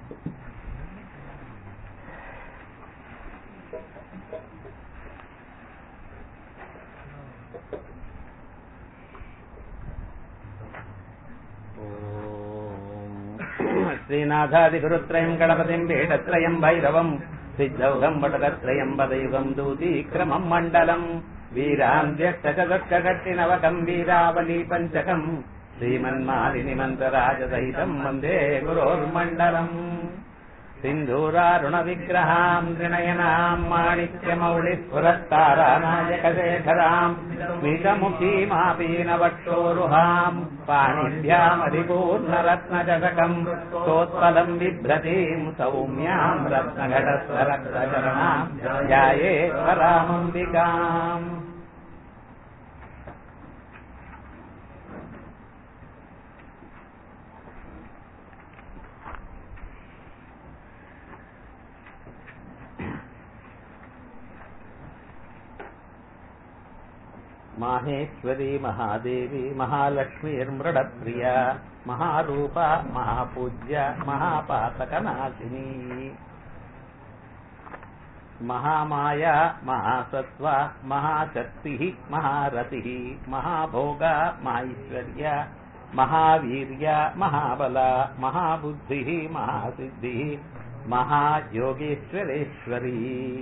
श्रीनाथादिगुरुत्रयम् गणपतिम् पीठत्रयम् भैरवम् सिद्धौघम् वटकत्रयम् पदयुगम् दूतीक्रमम् मण्डलम् वीरान्त्यष्टचतुष्कट्टिनवकम् वीरावली पञ्चकम् श्रीमन्मालिनिमन्त्रराजसहितम् वन्दे गुरोर्मण्डलम् सिन्धूरारुणविग्रहाम् त्रिनयनाम् माणिक्यमौलिस्फुरत्तारानायकशेखराम् स्मितमुखीमापीनवक्षोरुहाम् पाणिभ्यामधिपूर्णरत्नचषकम् सोत्पलम् बिभ्रतीम् सौम्याम् रत्नघटस्वरक्तचरणाम् ध्याये परामम्बिकाम् माहेश्वरी महादेवी महालक्ष्मीर्मृडप्रिया महारूपा महापूज्या महापातकनाशिनी महामाया महासत्त्वा महाशक्तिः महारतिः महाभोगा महाैश्वर्या महावीर्या महाबला महाबुद्धिः महासिद्धिः महायोगेश्वरेश्वरी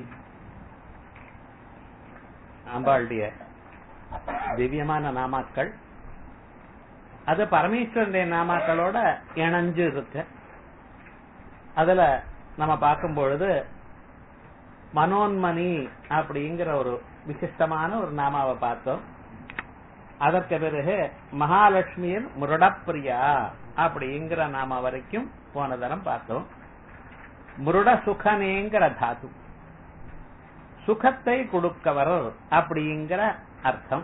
அம்பாளுடைய திவ்யமான நாமாக்கள் அது பரமேஸ்வரனுடைய நாமாக்களோட இணைஞ்சு இருக்கு அதுல நம்ம பார்க்கும் பொழுது மனோன்மணி அப்படிங்கிற ஒரு விசிஷ்டமான ஒரு நாமாவை பார்த்தோம் அதற்கு பிறகு மகாலட்சுமியின் முருடப்பிரியா அப்படிங்கிற நாம வரைக்கும் போன தரம் பார்த்தோம் முருட சுகனேங்கிற தாத்து சுகத்தை கொடுக்கவர் அப்படிங்கிற அர்த்தம்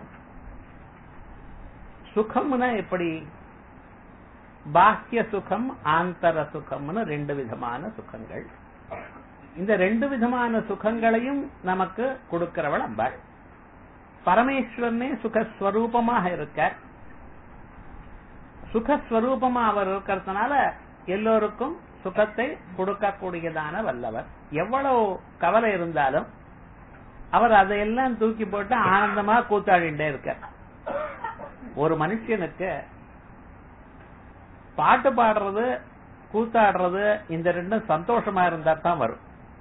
சுகம்னா எப்படி பாக்கிய சுகம் ஆந்தர சுகம்னு ரெண்டு விதமான சுகங்கள் இந்த ரெண்டு விதமான சுகங்களையும் நமக்கு கொடுக்கிறவள் அம்பாள் பரமேஸ்வரனே சுகஸ்வரூபமாக இருக்க சுகஸ்வரூபமா அவர் இருக்கிறதுனால எல்லோருக்கும் சுகத்தை கொடுக்கக்கூடியதான வல்லவர் எவ்வளவு கவலை இருந்தாலும் அவர் அதையெல்லாம் தூக்கி போட்டு ஆனந்தமா கூத்தாடிண்டே இருக்கார் ஒரு மனுஷனுக்கு பாட்டு பாடுறது கூத்தாடுறது இந்த ரெண்டும் சந்தோஷமா இருந்தா தான் வரும்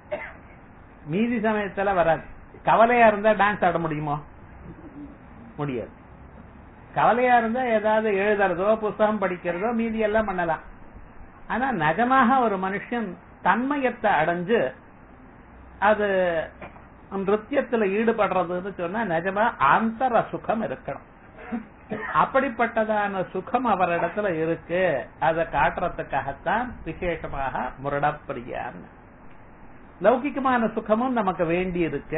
மீதி சமயத்துல வராது கவலையா இருந்தா டான்ஸ் ஆட முடியுமோ முடியாது கவலையா இருந்தா ஏதாவது எழுதுறதோ புஸ்தகம் படிக்கிறதோ மீதி எல்லாம் பண்ணலாம் ஆனா நிஜமாக ஒரு மனுஷன் தன்மயத்தை அடைஞ்சு அது நிருத்தியத்துல ஈடுபடுறதுன்னு சொன்னா நிஜமா ஆந்தர சுகம் இருக்கணும் அப்படிப்பட்டதான சுகம் அவரிடத்துல இருக்கு அதை காட்டுறதுக்காகத்தான் விசேஷமாக முரடப்பிரியான்னு லௌகிகமான சுகமும் நமக்கு வேண்டி இருக்கு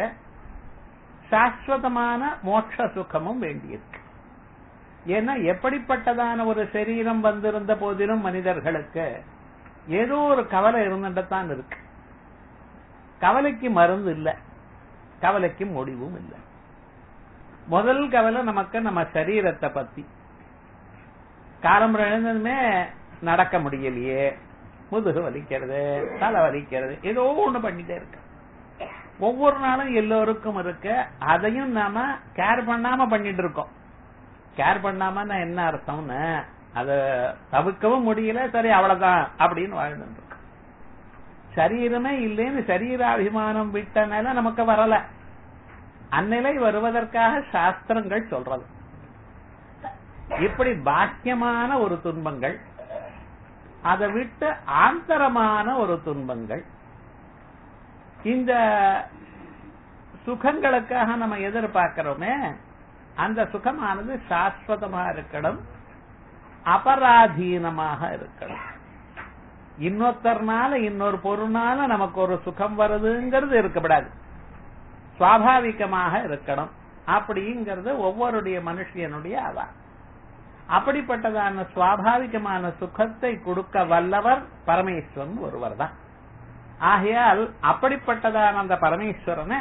சாஸ்வதமான மோட்ச சுகமும் வேண்டி இருக்கு ஏன்னா எப்படிப்பட்டதான ஒரு சரீரம் வந்திருந்த போதிலும் மனிதர்களுக்கு ஏதோ ஒரு கவலை இருந்துட்டு இருக்கு கவலைக்கு மருந்து இல்லை கவலைக்கு முடிவும் இல்லை முதல் கவலை நமக்கு நம்ம சரீரத்தை பத்தி காலம் எழுந்ததுமே நடக்க முடியலையே முதுகு வலிக்கிறது தலை வலிக்கிறது ஏதோ ஒண்ணு பண்ணிட்டே இருக்கு ஒவ்வொரு நாளும் எல்லோருக்கும் இருக்கு அதையும் நாம கேர் பண்ணாம பண்ணிட்டு இருக்கோம் கேர் பண்ணாம என்ன அர்த்தம்னு அத தவிர்க்கவும் முடியல சரி அவ்வளவுதான் அப்படின்னு வாழ்ந்துட்டு இருக்கோம் சரீரமே இல்லைன்னு சரீராபிமானம் விட்டனால நமக்கு வரல அந்நிலை வருவதற்காக சாஸ்திரங்கள் சொல்றது இப்படி பாக்கியமான ஒரு துன்பங்கள் அதை விட்டு ஆந்தரமான ஒரு துன்பங்கள் இந்த சுகங்களுக்காக நம்ம எதிர்பார்க்கிறோமே அந்த சுகமானது சாஸ்வதமா இருக்கணும் அபராதீனமாக இருக்கணும் இன்னொருத்தர்னால இன்னொரு பொருள்னால நமக்கு ஒரு சுகம் வருதுங்கிறது இருக்கப்படாது சுவாபாவிகமாக இருக்கணும் அப்படிங்கிறது ஒவ்வொருடைய மனுஷனுடைய அவா அப்படிப்பட்டதான சுவாபாவிகமான சுகத்தை கொடுக்க வல்லவர் பரமேஸ்வரன் ஒருவர் தான் ஆகையால் அப்படிப்பட்டதான அந்த பரமேஸ்வரனை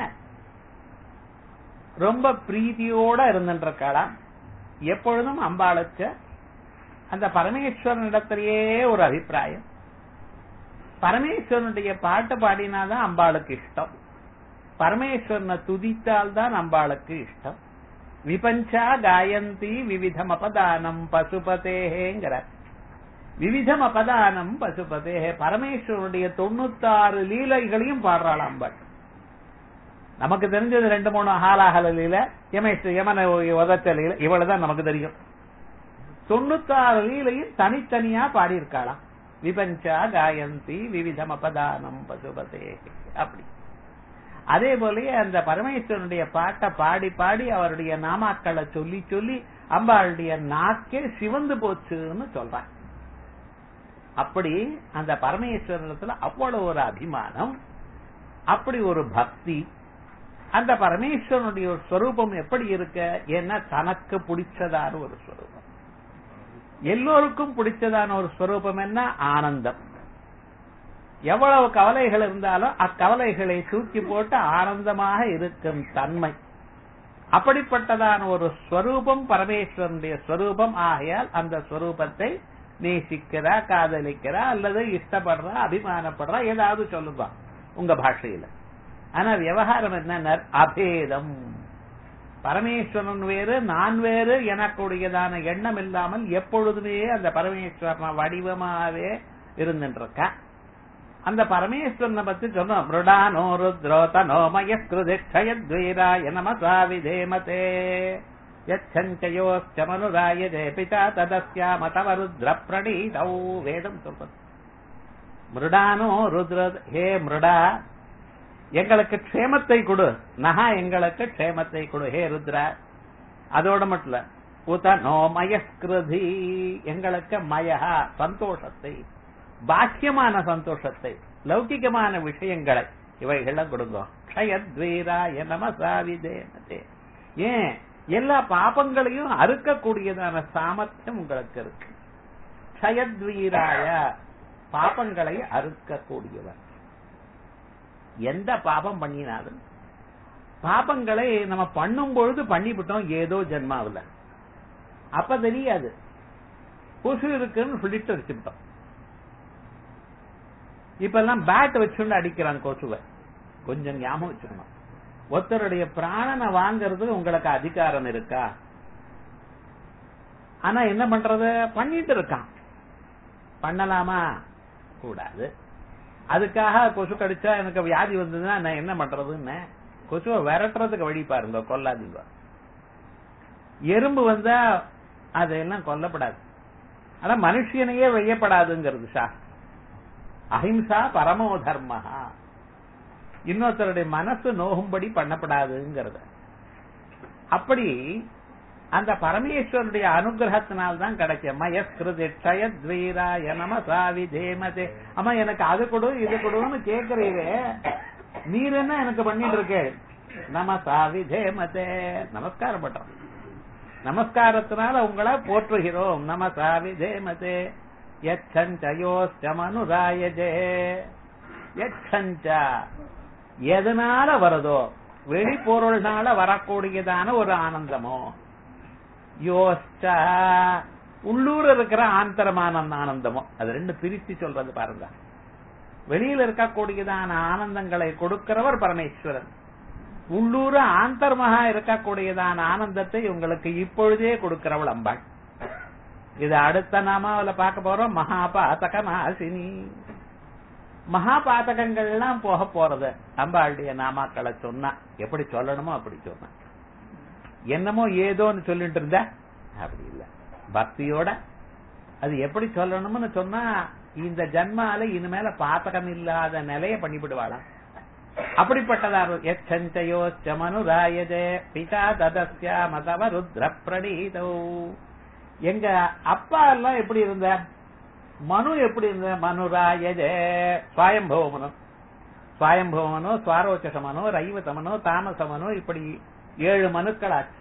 ரொம்ப பிரீதியோட இருந்துருக்காளாம் எப்பொழுதும் அம்பாளுக்கு அந்த பரமேஸ்வரன் இடத்திலேயே ஒரு அபிப்பிராயம் பரமேஸ்வரனுடைய பாட்டு பாடினாதான் அம்பாளுக்கு இஷ்டம் பரமேஸ்வரனை துதித்தால் தான் அம்பாளுக்கு இஷ்டம் விபஞ்சா காயந்தி விவிதம் அபதானம் பசுபதேங்கிற விவிதம் அபதானம் பசுபதே பரமேஸ்வரனுடைய தொண்ணூத்தாறு லீலைகளையும் பாடுறாள் அம்பாள் நமக்கு தெரிஞ்சது ரெண்டு மூணு ஹாலாஹல லீல யமேஷ் யமன உதச்ச லீல இவ்வளவுதான் நமக்கு தெரியும் தொண்ணூத்தாறு லீலையும் தனித்தனியா பாடியிருக்காளாம் விபஞ்சா காயந்தி விவிதம் அபதானம் பசுபதே அப்படி அதே போலயே அந்த பரமேஸ்வரனுடைய பாட்டை பாடி பாடி அவருடைய நாமாக்களை சொல்லி சொல்லி அம்பாளுடைய நாக்கே சிவந்து போச்சுன்னு சொல்றான் அப்படி அந்த பரமேஸ்வரத்துல அவ்வளவு ஒரு அபிமானம் அப்படி ஒரு பக்தி அந்த பரமேஸ்வரனுடைய ஒரு ஸ்வரூபம் எப்படி இருக்க ஏன்னா தனக்கு பிடிச்சதான ஒரு ஸ்வரூபம் எல்லோருக்கும் பிடிச்சதான ஒரு ஸ்வரூபம் என்ன ஆனந்தம் எவ்வளவு கவலைகள் இருந்தாலும் அக்கவலைகளை தூக்கி போட்டு ஆனந்தமாக இருக்கும் தன்மை அப்படிப்பட்டதான ஒரு ஸ்வரூபம் பரமேஸ்வரனுடைய ஸ்வரூபம் ஆகையால் அந்த ஸ்வரூபத்தை நேசிக்கிறா காதலிக்கிறா அல்லது இஷ்டப்படுறா அபிமானப்படுறா ஏதாவது சொல்லுவா உங்க பாஷையில ஆனா விவகாரம் என்ன அபேதம் பரமேஸ்வரன் வேறு நான் வேறு எனக்குடையதான எண்ணம் இல்லாமல் எப்பொழுதுமே அந்த பரமேஸ்வரன் வடிவமாவே இருந்துருக்கா அந்த பரமேஸ்வரனை பத்தி சொன்னோம் மிருடானோ ருத்ரோ தனோமய கிருதிக்ஷயத்வீராய நமசா விதேமதே யச்சஞ்சயோச்சமனுராயதே பிதா ததஸ்யாம தவ ருத்ர பிரணீதௌ வேதம் சொல்றது மிருடானோ ருத்ர ஹே மிருடா எங்களுக்கு க்ஷேமத்தை கொடு நகா எங்களுக்கு க்ஷேமத்தை கொடு ஹே ருத்ரா அதோட மட்டும் இல்ல உத நோ மயஸ்கிருதி எங்களுக்கு மயஹா சந்தோஷத்தை பாக்கியமான சந்தோஷத்தை லௌகிகமான விஷயங்களை இவைகள்லாம் கொடுங்க க்ஷயத்வீராய நமசாவிதேனதே ஏன் எல்லா பாபங்களையும் அறுக்கக்கூடியதான சாமர்த்தியம் உங்களுக்கு இருக்கு க்ஷயத்வீராய பாபங்களை அறுக்கக்கூடியவர் எந்த பாபம் பண்ணினாலும் பாபங்களை நம்ம பண்ணும் பொழுது பண்ணிவிட்டோம் ஏதோ ஜென்மாவில் அப்ப தெரியாது கொசு இருக்குன்னு சொல்லிட்டு வச்சுட்டோம் இப்ப எல்லாம் பேட் வச்சுட்டு அடிக்கிறான் கொசுவை கொஞ்சம் ஞாபகம் வச்சுக்கணும் ஒருத்தருடைய பிராணனை வாங்கறதுக்கு உங்களுக்கு அதிகாரம் இருக்கா ஆனா என்ன பண்றது பண்ணிட்டு இருக்கான் பண்ணலாமா கூடாது அதுக்காக கொசு கடிச்சா எனக்கு வியாதி வந்ததுன்னா நான் என்ன பண்றதுன்னு கொசுவை விரட்டுறதுக்கு வழி பாருங்க கொல்லாதீங்க எறும்பு வந்தா அதெல்லாம் கொல்லப்படாது ஆனா மனுஷனையே வெய்யப்படாதுங்கிறது சாஸ்திரம் அஹிம்சா பரமோ தர்மஹா இன்னொருத்தருடைய மனசு நோகும்படி பண்ணப்படாதுங்கிறது அப்படி அந்த பரமேஸ்வருடைய அனுகிரகத்தினால்தான் கிடைக்கும் மயஸ்கிருதிஷயத்வீராய நம சாவி தேமதே அம்மா எனக்கு அது கொடு இது கொடுன்னு கேக்குறீரே நீர் என்ன எனக்கு பண்ணிட்டு இருக்கே நம சாவி தேமதே நமஸ்காரம் பண்றோம் நமஸ்காரத்தினால உங்களை போற்றுகிறோம் நம சாவி தேமதே யச்சஞ்சயோஸ்டமனுராயஜே யச்சஞ்ச எதனால வருதோ வெளிப்பொருள்னால வரக்கூடியதான ஒரு ஆனந்தமோ யோஸ்ட உள்ளூர் இருக்கிற ஆந்தரமான ஆனந்தமோ அது ரெண்டு பிரித்து சொல்றது பாருங்க வெளியில இருக்கக்கூடியதான ஆனந்தங்களை கொடுக்கிறவர் பரமேஸ்வரன் உள்ளூர ஆந்தர்மகா இருக்கக்கூடியதான ஆனந்தத்தை உங்களுக்கு இப்பொழுதே கொடுக்கிறவள் அம்பாள் இது அடுத்த நாமாவில பார்க்க போறோம் மகாபாதக நாசினி மகாபாதகங்கள் எல்லாம் போக போறது அம்பாளுடைய நாமாக்களை சொன்னா எப்படி சொல்லணுமோ அப்படி சொன்னா என்னமோ ஏதோன்னு சொல்லிட்டு இருந்த அப்படி இல்ல பக்தியோட அது எப்படி சொல்லணும்னு சொன்னா இந்த ஜன்மால இனிமேல பாத்தகம் இல்லாத நிலைய பண்ணிவிடுவாளாம் அப்படிப்பட்டதாரு எச்சஞ்சயோ சமனுராயதே பிதா ததஸ்யா மதவ ருத்ர பிரணீதோ எங்க அப்பா எல்லாம் எப்படி இருந்த மனு எப்படி இருந்த மனுராயதே சுவாயம்பவ மனு சுவாயம்பவ மனு சுவாரோச்சச மனு ரைவத மனு தாமச மனு இப்படி ஏழு மனுக்கள் ஆச்சு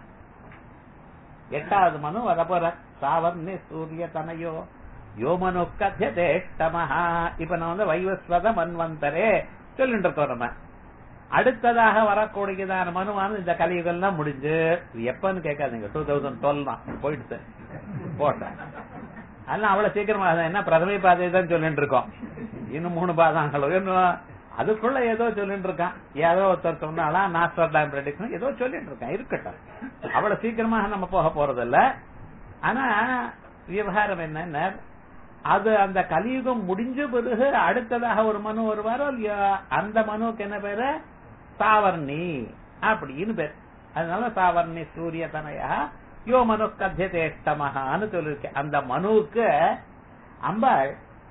எட்டாவது மனு வரப்போற சாவர்ணி சூரிய தனையோ யோமனு கத்தியதேஷ்டமஹா இப்ப நான் வந்து வைவஸ்வத மன்வந்தரே சொல்லிட்டு இருக்கோம் நம்ம அடுத்ததாக வரக்கூடியதான மனுவானது இந்த கலியுகெல்லாம் முடிஞ்சு இது எப்பன்னு கேட்காதீங்க டூ தௌசண்ட் டுவெல் தான் போயிடுச்சு போட்டேன் அதெல்லாம் அவ்வளவு சீக்கிரமா என்ன பிரதமை பாதை தான் சொல்லிட்டு இருக்கோம் இன்னும் மூணு பாதாங்களோ இன்னும் அதுக்குள்ள ஏதோ சொல்லிட்டு இருக்கான் ஏதோ ஒருத்தர் சொன்னாலாம் நாஸ்டர்டாம் ப்ரெடிக்ஷன் ஏதோ சொல்லிட்டு இருக்கான் இருக்கட்டும் அவ்வளவு சீக்கிரமாக நம்ம போக போறதில்ல ஆனா விவகாரம் என்னன்னா அது அந்த கலியுகம் முடிஞ்ச பிறகு அடுத்ததாக ஒரு மனு வருவாரோ இல்லையா அந்த மனுவுக்கு என்ன பேரு சாவர்ணி அப்படின்னு பேர் அதனால சாவர்ணி சூரிய தனையா யோ மனு கத்தியதேஷ்டமகான்னு சொல்லிருக்கேன் அந்த மனுவுக்கு அம்பாள்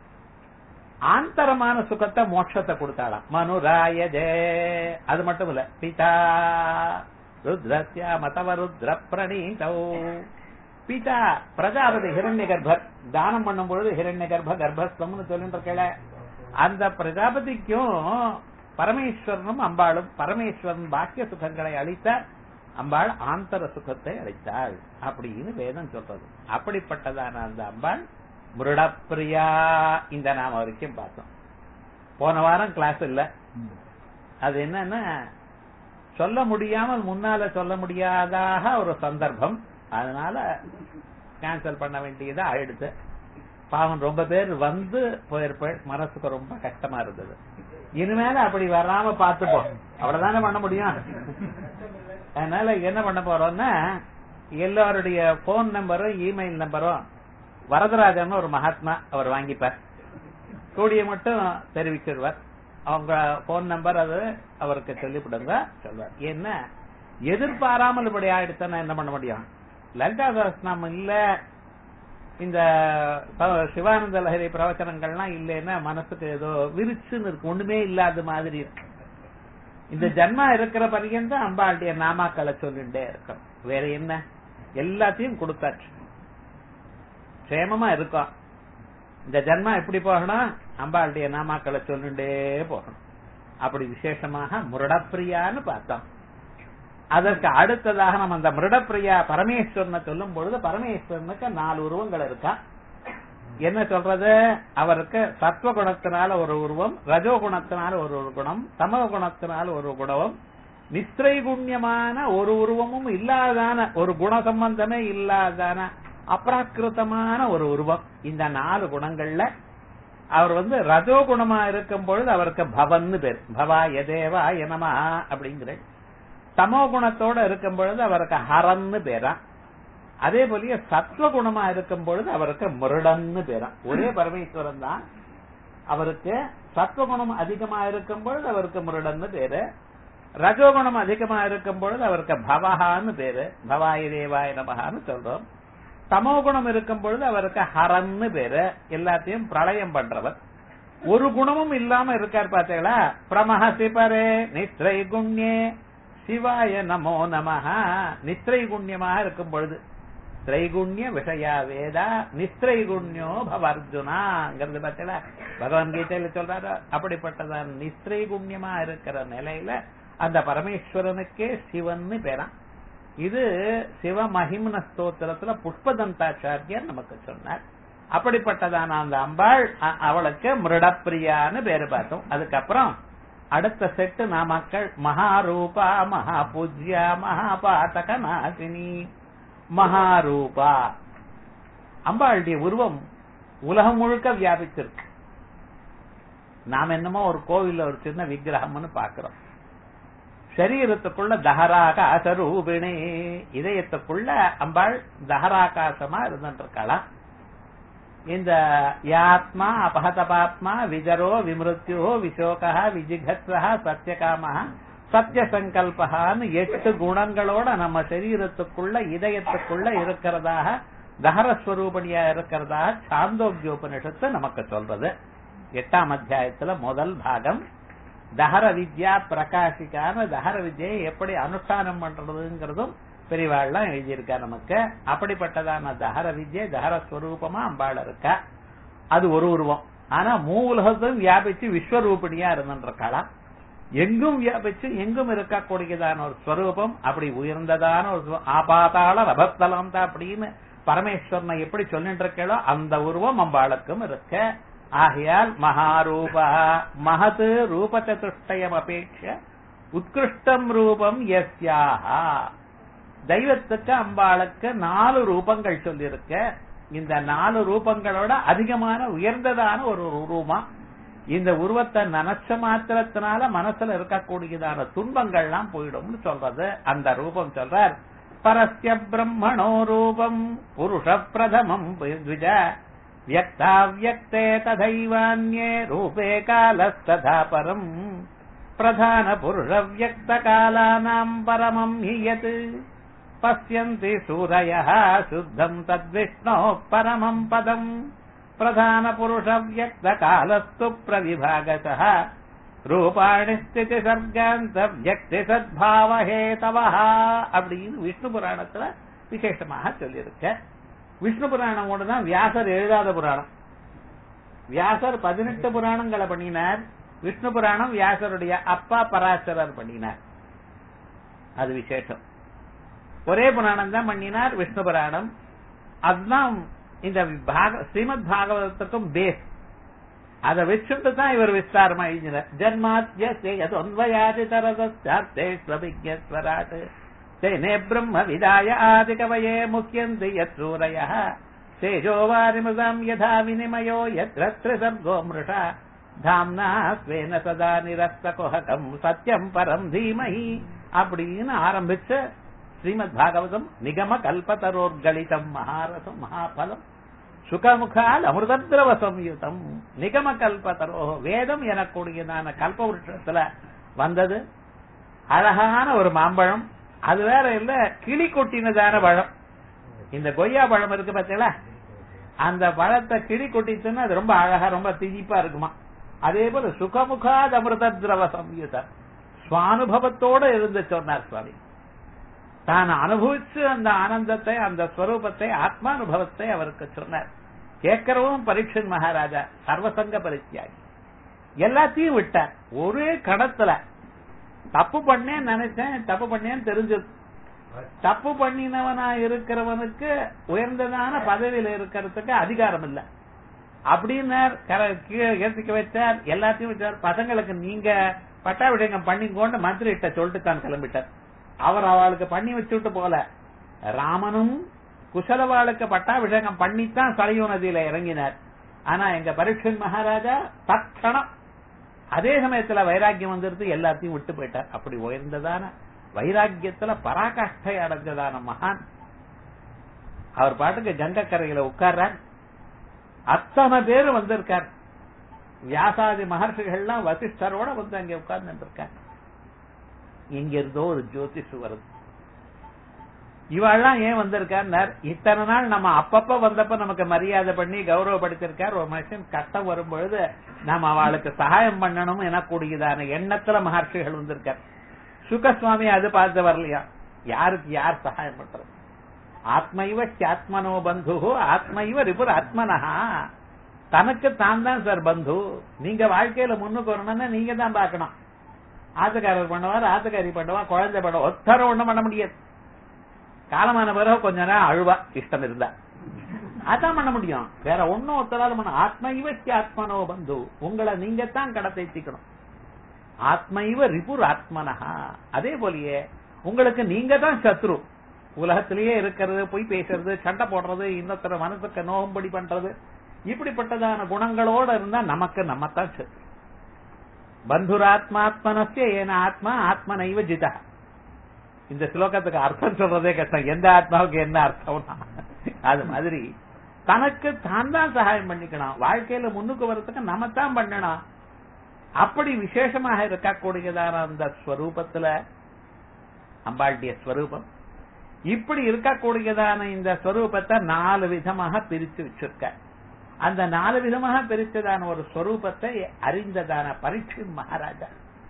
ஆந்தரமான சுகத்தை மோட்சத்தை கொடுத்தாளாம் மனுராயஜே அது மட்டும் இல்ல பிதா ருத்ரஸ்ய மதவருத்ர பிரணீதௌ பிதா பிரஜாபதி ஹிரண்ய கர்ப்பர் தானம் பண்ணும் பொழுது ஹிரண்ய கர்ப்ப கர்ப்பஸ்தம்னு சொல்லிட்டு இருக்கல அந்த பிரஜாபதிக்கும் பரமேஸ்வரனும் அம்பாளும் பரமேஸ்வரன் பாக்கிய சுகங்களை அளித்தார் அம்பாள் ஆந்தர சுகத்தை அளித்தாள் அப்படின்னு வேதம் சொல்றது அப்படிப்பட்டதான அந்த அம்பாள் முருடப்பிரியா இந்த நாம வரைக்கும் பார்த்தோம் போன வாரம் கிளாஸ் இல்ல அது என்னன்னா சொல்ல முடியாமல் முன்னால சொல்ல முடியாதாக ஒரு சந்தர்ப்பம் அதனால கேன்சல் பண்ண வேண்டியதா ஆயிடுச்சு பாவம் ரொம்ப பேர் வந்து போயிருப்பேன் மனசுக்கு ரொம்ப கஷ்டமா இருந்தது இனிமேல அப்படி வராம பாத்துப்போம் அவ்வளவுதானே பண்ண முடியும் அதனால என்ன பண்ண போறோம்னா எல்லாருடைய போன் நம்பரும் இமெயில் நம்பரும் வரதராஜன் ஒரு மகாத்மா அவர் வாங்கிப்பார் கூடிய மட்டும் தெரிவிச்சிருவார் அவங்க போன் நம்பர் அது அவருக்கு சொல்லிவிடுங்க சொல்வார் என்ன எதிர்பாராமல் இப்படி ஆயிடுச்சுன்னா என்ன பண்ண முடியும் லலிதா சகஸ்நாமம் இல்ல இந்த சிவானந்த லஹரி பிரவச்சனங்கள்லாம் இல்லைன்னா மனசுக்கு ஏதோ விரிச்சுன்னு இருக்கு ஒண்ணுமே இல்லாத மாதிரி இருக்கு இந்த ஜன்மா இருக்கிற பரியந்தம் அம்பாளுடைய நாமாக்களை சொல்லிட்டே இருக்கும் வேற என்ன எல்லாத்தையும் கொடுத்தாச்சு க்ஷேமமா இருக்கும் இந்த ஜன்மா எப்படி போகணும் அம்பாளுடைய நாமாக்களை சொல்லிண்டே போகணும் அப்படி விசேஷமாக முரடப்பிரியான்னு பார்த்தோம் அதற்கு அடுத்ததாக நம்ம அந்த மிருடப்பிரியா பரமேஸ்வரனை சொல்லும் பொழுது பரமேஸ்வரனுக்கு நாலு உருவங்கள் இருக்கா என்ன சொல்றது அவருக்கு சத்வ குணத்தினால ஒரு உருவம் ரஜோ குணத்தினால ஒரு ஒரு குணம் தமோ குணத்தினால ஒரு குணம் நிஸ்திரைகுண்யமான ஒரு உருவமும் இல்லாதான ஒரு குண சம்பந்தமே இல்லாதான அப்ராக்கிருத்தமான ஒரு உருவம் இந்த நாலு குணங்கள்ல அவர் வந்து ரஜோ குணமா இருக்கும் பொழுது அவருக்கு பவன்னு பேர் பவா எதேவா எனமா அப்படிங்கிற தமோ குணத்தோட இருக்கும் பொழுது அவருக்கு ஹரன்னு பேரா அதே போலயே சத்வ குணமா இருக்கும் பொழுது அவருக்கு முருடன்னு பேரா ஒரே பரமேஸ்வரன் தான் அவருக்கு சத்வகுணம் அதிகமா இருக்கும் பொழுது அவருக்கு முருடன்னு பேரு ரஜோகுணம் அதிகமா இருக்கும் பொழுது அவருக்கு பவஹான்னு பேரு பவாய தேவாய நமகான்னு சொல்றோம் தமோ குணம் இருக்கும் பொழுது அவருக்கு ஹரன்னு பேரு எல்லாத்தையும் பிரளயம் பண்றவர் ஒரு குணமும் இல்லாம இருக்கார் பாத்தீங்களா பிரமஹசி பரே நித்ரை குண்யே சிவாய நமோ நமஹ நித்ரை குண்யமாக இருக்கும் பொழுது திரைகுண்ய விஷயா வேதா நிஸ்திரைகுண்யோ பவர்ஜுனாங்கிறது பார்த்தல பகவத்கீதையில சொல்றாரு அப்படிப்பட்டதான் நிஸ்திரைகுண்யமா இருக்கிற நிலையில அந்த பரமேஸ்வரனுக்கே சிவன்னு பேரான் இது சிவ மகிமன ஸ்தோத்திரத்துல புஷ்பதந்தாச்சாரியர் நமக்கு சொன்னார் அப்படிப்பட்டதான அந்த அம்பாள் அ- அவளுக்கு மிருடப்பிரியான்னு பேரு பார்த்தோம் அதுக்கப்புறம் அடுத்த செட்டு நாமக்கள் மகாரூபா மகாபூஜ்யா மகாபாதக நாசினி மகாரூபா அம்பாளுடைய உருவம் உலகம் முழுக்க வியாபிச்சிருக்கு நாம் என்னமோ ஒரு கோவில்ல ஒரு சின்ன விக்கிரகம்னு பாக்குறோம் சரீரத்துக்குள்ள தஹராகாச ரூபிணி இதயத்துக்குள்ள அம்பாள் தஹராகாசமா இருந்துட்டு இருக்கலாம் இந்த யாத்மா அபகதபாத்மா விஜரோ விமிருத்யோ விசோகா விஜிகத்ரா சத்தியகாம சத்திய சங்கல்பகான்னு எட்டு குணங்களோட நம்ம சரீரத்துக்குள்ள இதயத்துக்குள்ள இருக்கிறதாக தஹரஸ்வரூபணியா இருக்கிறதாக சாந்தோக்கியோபனிஷத்து நமக்கு சொல்றது எட்டாம் அத்தியாயத்துல முதல் பாகம் தஹர வித்யா பிரகாசிக்கான தஹர வித்யை எப்படி அனுஷ்டானம் பண்றதுங்கிறதும் பெரியவாள்லாம் எழுதியிருக்கா நமக்கு அப்படிப்பட்டதான தஹர வித்யை தஹர ஸ்வரூபமா அம்பாள் இருக்கா அது ஒரு உருவம் ஆனா மூ உலகத்தையும் வியாபிச்சு விஸ்வரூபிணியா இருந்துருக்காளாம் எங்கும் வியாபிச்சு எங்கும் இருக்கக்கூடியதான ஒரு ஸ்வரூபம் அப்படி உயர்ந்ததான ஒரு ஸ்வ- ஆபாதாள ரபத்தலம் தான் அப்படின்னு பரமேஸ்வரனை எப்படி சொல்லிட்டு இருக்கோ அந்த உருவம் அம்பாளுக்கும் இருக்க ஆகையால் மகாரூபா மகத் ரூபச்சதுஷ்டயம் அபேட்ச உத்கிருஷ்டம் ரூபம் யஸ்யாஹா தெய்வத்துக்கு அம்பாளுக்கு நாலு ரூபங்கள் சொல்லியிருக்க இந்த நாலு ரூபங்களோட அதிகமான உயர்ந்ததான ஒரு ரூபமா இந்த உருவத்தை நினைச்ச மாத்திரத்தினால மனசுல இருக்கக்கூடியதான துன்பங்கள்லாம் போயிடும்னு சொல்றது அந்த ரூபம் சொல்றார் பரஸ்ய பிரம்மணோ ரூபம் புருஷ பிரதமம் த்விஜ வியக்தாவியக்தே ததைவான்யே ரூபே காலஸ்ததா பரம் பிரதான புருஷ வியக்த காலானாம் பரமம் ஹியத் பசியந்தி சூரய சுத்தம் தத்விஷ்ணோ பரமம் பதம் பிரதான புருஷ வியக்த காலஸ்து பிரவிபாகச ரூபாணி ஸ்திதி சர்க்காந்த வியக்தி சத்பாவஹேதவா அப்படின்னு விஷ்ணு புராணத்துல விசேஷமாக சொல்லியிருக்க விஷ்ணு புராணம் தான் வியாசர் எழுதாத புராணம் வியாசர் பதினெட்டு புராணங்களை பண்ணினார் விஷ்ணு புராணம் வியாசருடைய அப்பா பராசரர் பண்ணினார் அது விசேஷம் ஒரே புராணம் தான் பண்ணினார் விஷ்ணு புராணம் அதுதான் இந்த பாக ஸ்ரீமத் பாகவதத்துக்கும் பேஸ் அதை வச்சுட்டு தான் இவர் விஸ்தாரமா எழுதினார் ஜன்மாத்தியன்வயாதி தரதேஸ்வராட் தேனே பிரம்ம விதாய ஆதி கவயே முக்கியந்தி யத் சூரய தேஜோவாரிமுதாம் யதா வினிமயோ யத்ர சர்கோ மிருஷா தாம்னா ஸ்வேன சதா நிரஸ்த குஹகம் சத்யம் பரம் தீமஹி அப்படின்னு ஆரம்பிச்ச ஸ்ரீமத் பாகவதம் நிகம கல்பதரோர்கலிதம் மகாரசம் மகாபலம் சுகமுகால் அமிர்தத்ரவ சம்யுதம் நிகம கல்பதரோ வேதம் எனக்கூடியதான கல்ப விருஷத்துல வந்தது அழகான ஒரு மாம்பழம் அது வேற இல்ல கிளி கொட்டினதான பழம் இந்த கொய்யா பழம் இருக்கு பார்த்தீங்களா அந்த பழத்தை கிளி கொட்டிச்சுன்னா அது ரொம்ப அழகா ரொம்ப திதிப்பா இருக்குமா அதே போல சுகமுகாத் அமிர்தத்ரவ சம்யுதம் சுவானுபவத்தோட இருந்து சொன்னார் சுவாமி தான் அனுபவிச்சு அந்த ஆனந்தத்தை அந்த ஸ்வரூபத்தை ஆத்மானுபவத்தை அவருக்கு சொன்னார் கேட்கிறவும் பரீட்சன் மகாராஜா சர்வசங்க பரித்தியாகி எல்லாத்தையும் விட்டார் ஒரே கடத்துல தப்பு பண்ணேன்னு நினைச்சேன் தப்பு பண்ணேன்னு தெரிஞ்சது தப்பு பண்ணினவனா இருக்கிறவனுக்கு உயர்ந்ததான பதவியில இருக்கிறதுக்கு அதிகாரம் இல்ல அப்படின்னார் கீழே ஏற்றிக்க வச்சார் எல்லாத்தையும் வச்சார் பசங்களுக்கு நீங்க பட்டாபிஷேகம் பண்ணிக்கோண்டு மந்திரிட்ட சொல்லிட்டு தான் கிளம்பிட்டார் அவர் அவளுக்கு பண்ணி வச்சுட்டு போல ராமனும் குசலவாளுக்கு பட்டாபிஷேகம் பண்ணித்தான் சரையு நதியில இறங்கினார் ஆனா எங்க பரீட்சன் மகாராஜா தட்சணம் அதே சமயத்துல வைராக்கியம் வந்துருது எல்லாத்தையும் விட்டு போயிட்டார் அப்படி உயர்ந்ததான வைராக்கியத்துல பராகாஷ்டை அடைஞ்சதான மகான் அவர் பாட்டுக்கு கங்கக்கரையில உட்கார்றார் அத்தனை பேரு வந்திருக்கார் வியாசாதி மகர்ஷிகள்லாம் வசிஷ்டரோட வந்து அங்க உட்கார்ந்து இருக்கார் இங்க இருந்தோ ஒரு ஜோதிஷ் வருது இவாள்லாம் ஏன் வந்திருக்கார் இத்தனை நாள் நம்ம அப்பப்ப வந்தப்ப நமக்கு மரியாதை பண்ணி கௌரவப்படுத்திருக்கார் ஒரு மனுஷன் கட்டம் வரும்பொழுது நம்ம அவளுக்கு சகாயம் பண்ணணும் எனக்கூடியதான எண்ணத்துல மகர்ஷிகள் வந்திருக்கார் சுகசுவாமி அது பார்த்து வரலையா யாருக்கு யார் சகாயம் பண்றது ஆத்மைவ ஆத்மனோ பந்து ஆத்மைவ ரிபுர் ஆத்மனஹா தனக்கு தான் தான் சார் பந்து நீங்க வாழ்க்கையில முன்னுக்கு வரணும்னா நீங்க தான் பார்க்கணும் ஆத்துக்காரர் பண்ணுவார் ஆத்துக்காரி பண்ணுவா குழந்தை பண்ணுவா ஒத்தரம் ஒண்ணும் பண்ண முடியாது காலமான பிறகு கொஞ்ச நேரம் அழுவா இஷ்டம் இருந்தா அதான் பண்ண முடியும் வேற ஒன்னும் ஒத்தரால பண்ண ஆத்மைவ ஆத்மனோ பந்து உங்களை நீங்க தான் கடத்தை தீக்கணும் ஆத்மைவ ரிபுர் ஆத்மனஹா அதே போலயே உங்களுக்கு நீங்க தான் சத்ரு உலகத்திலேயே இருக்கிறது பொய் பேசுறது சண்டை போடுறது இன்னொருத்தர மனசுக்கு நோகும்படி பண்றது இப்படிப்பட்டதான குணங்களோட இருந்தா நமக்கு நம்மத்தான் சத்ரு பந்துராத்மாத்மனசிய ஏன ஆத்மா ஆத்மனைவ ஜிதா இந்த ஸ்லோகத்துக்கு அர்த்தம் சொல்றதே கஷ்டம் எந்த ஆத்மாவுக்கு என்ன அர்த்தம்னா அது மாதிரி தனக்கு தான் தான் சகாயம் பண்ணிக்கணும் வாழ்க்கையில முன்னுக்கு வர்றதுக்கு நம்ம தான் பண்ணணும் அப்படி விசேஷமாக இருக்கக்கூடியதான அந்த ஸ்வரூபத்துல அம்பாளுடைய ஸ்வரூபம் இப்படி இருக்கக்கூடியதான இந்த ஸ்வரூபத்தை நாலு விதமாக பிரித்து வச்சிருக்க அந்த நாலு விதமாக பிரித்ததான ஒரு ஸ்வரூபத்தை அறிந்ததான பரீட்சை மகாராஜா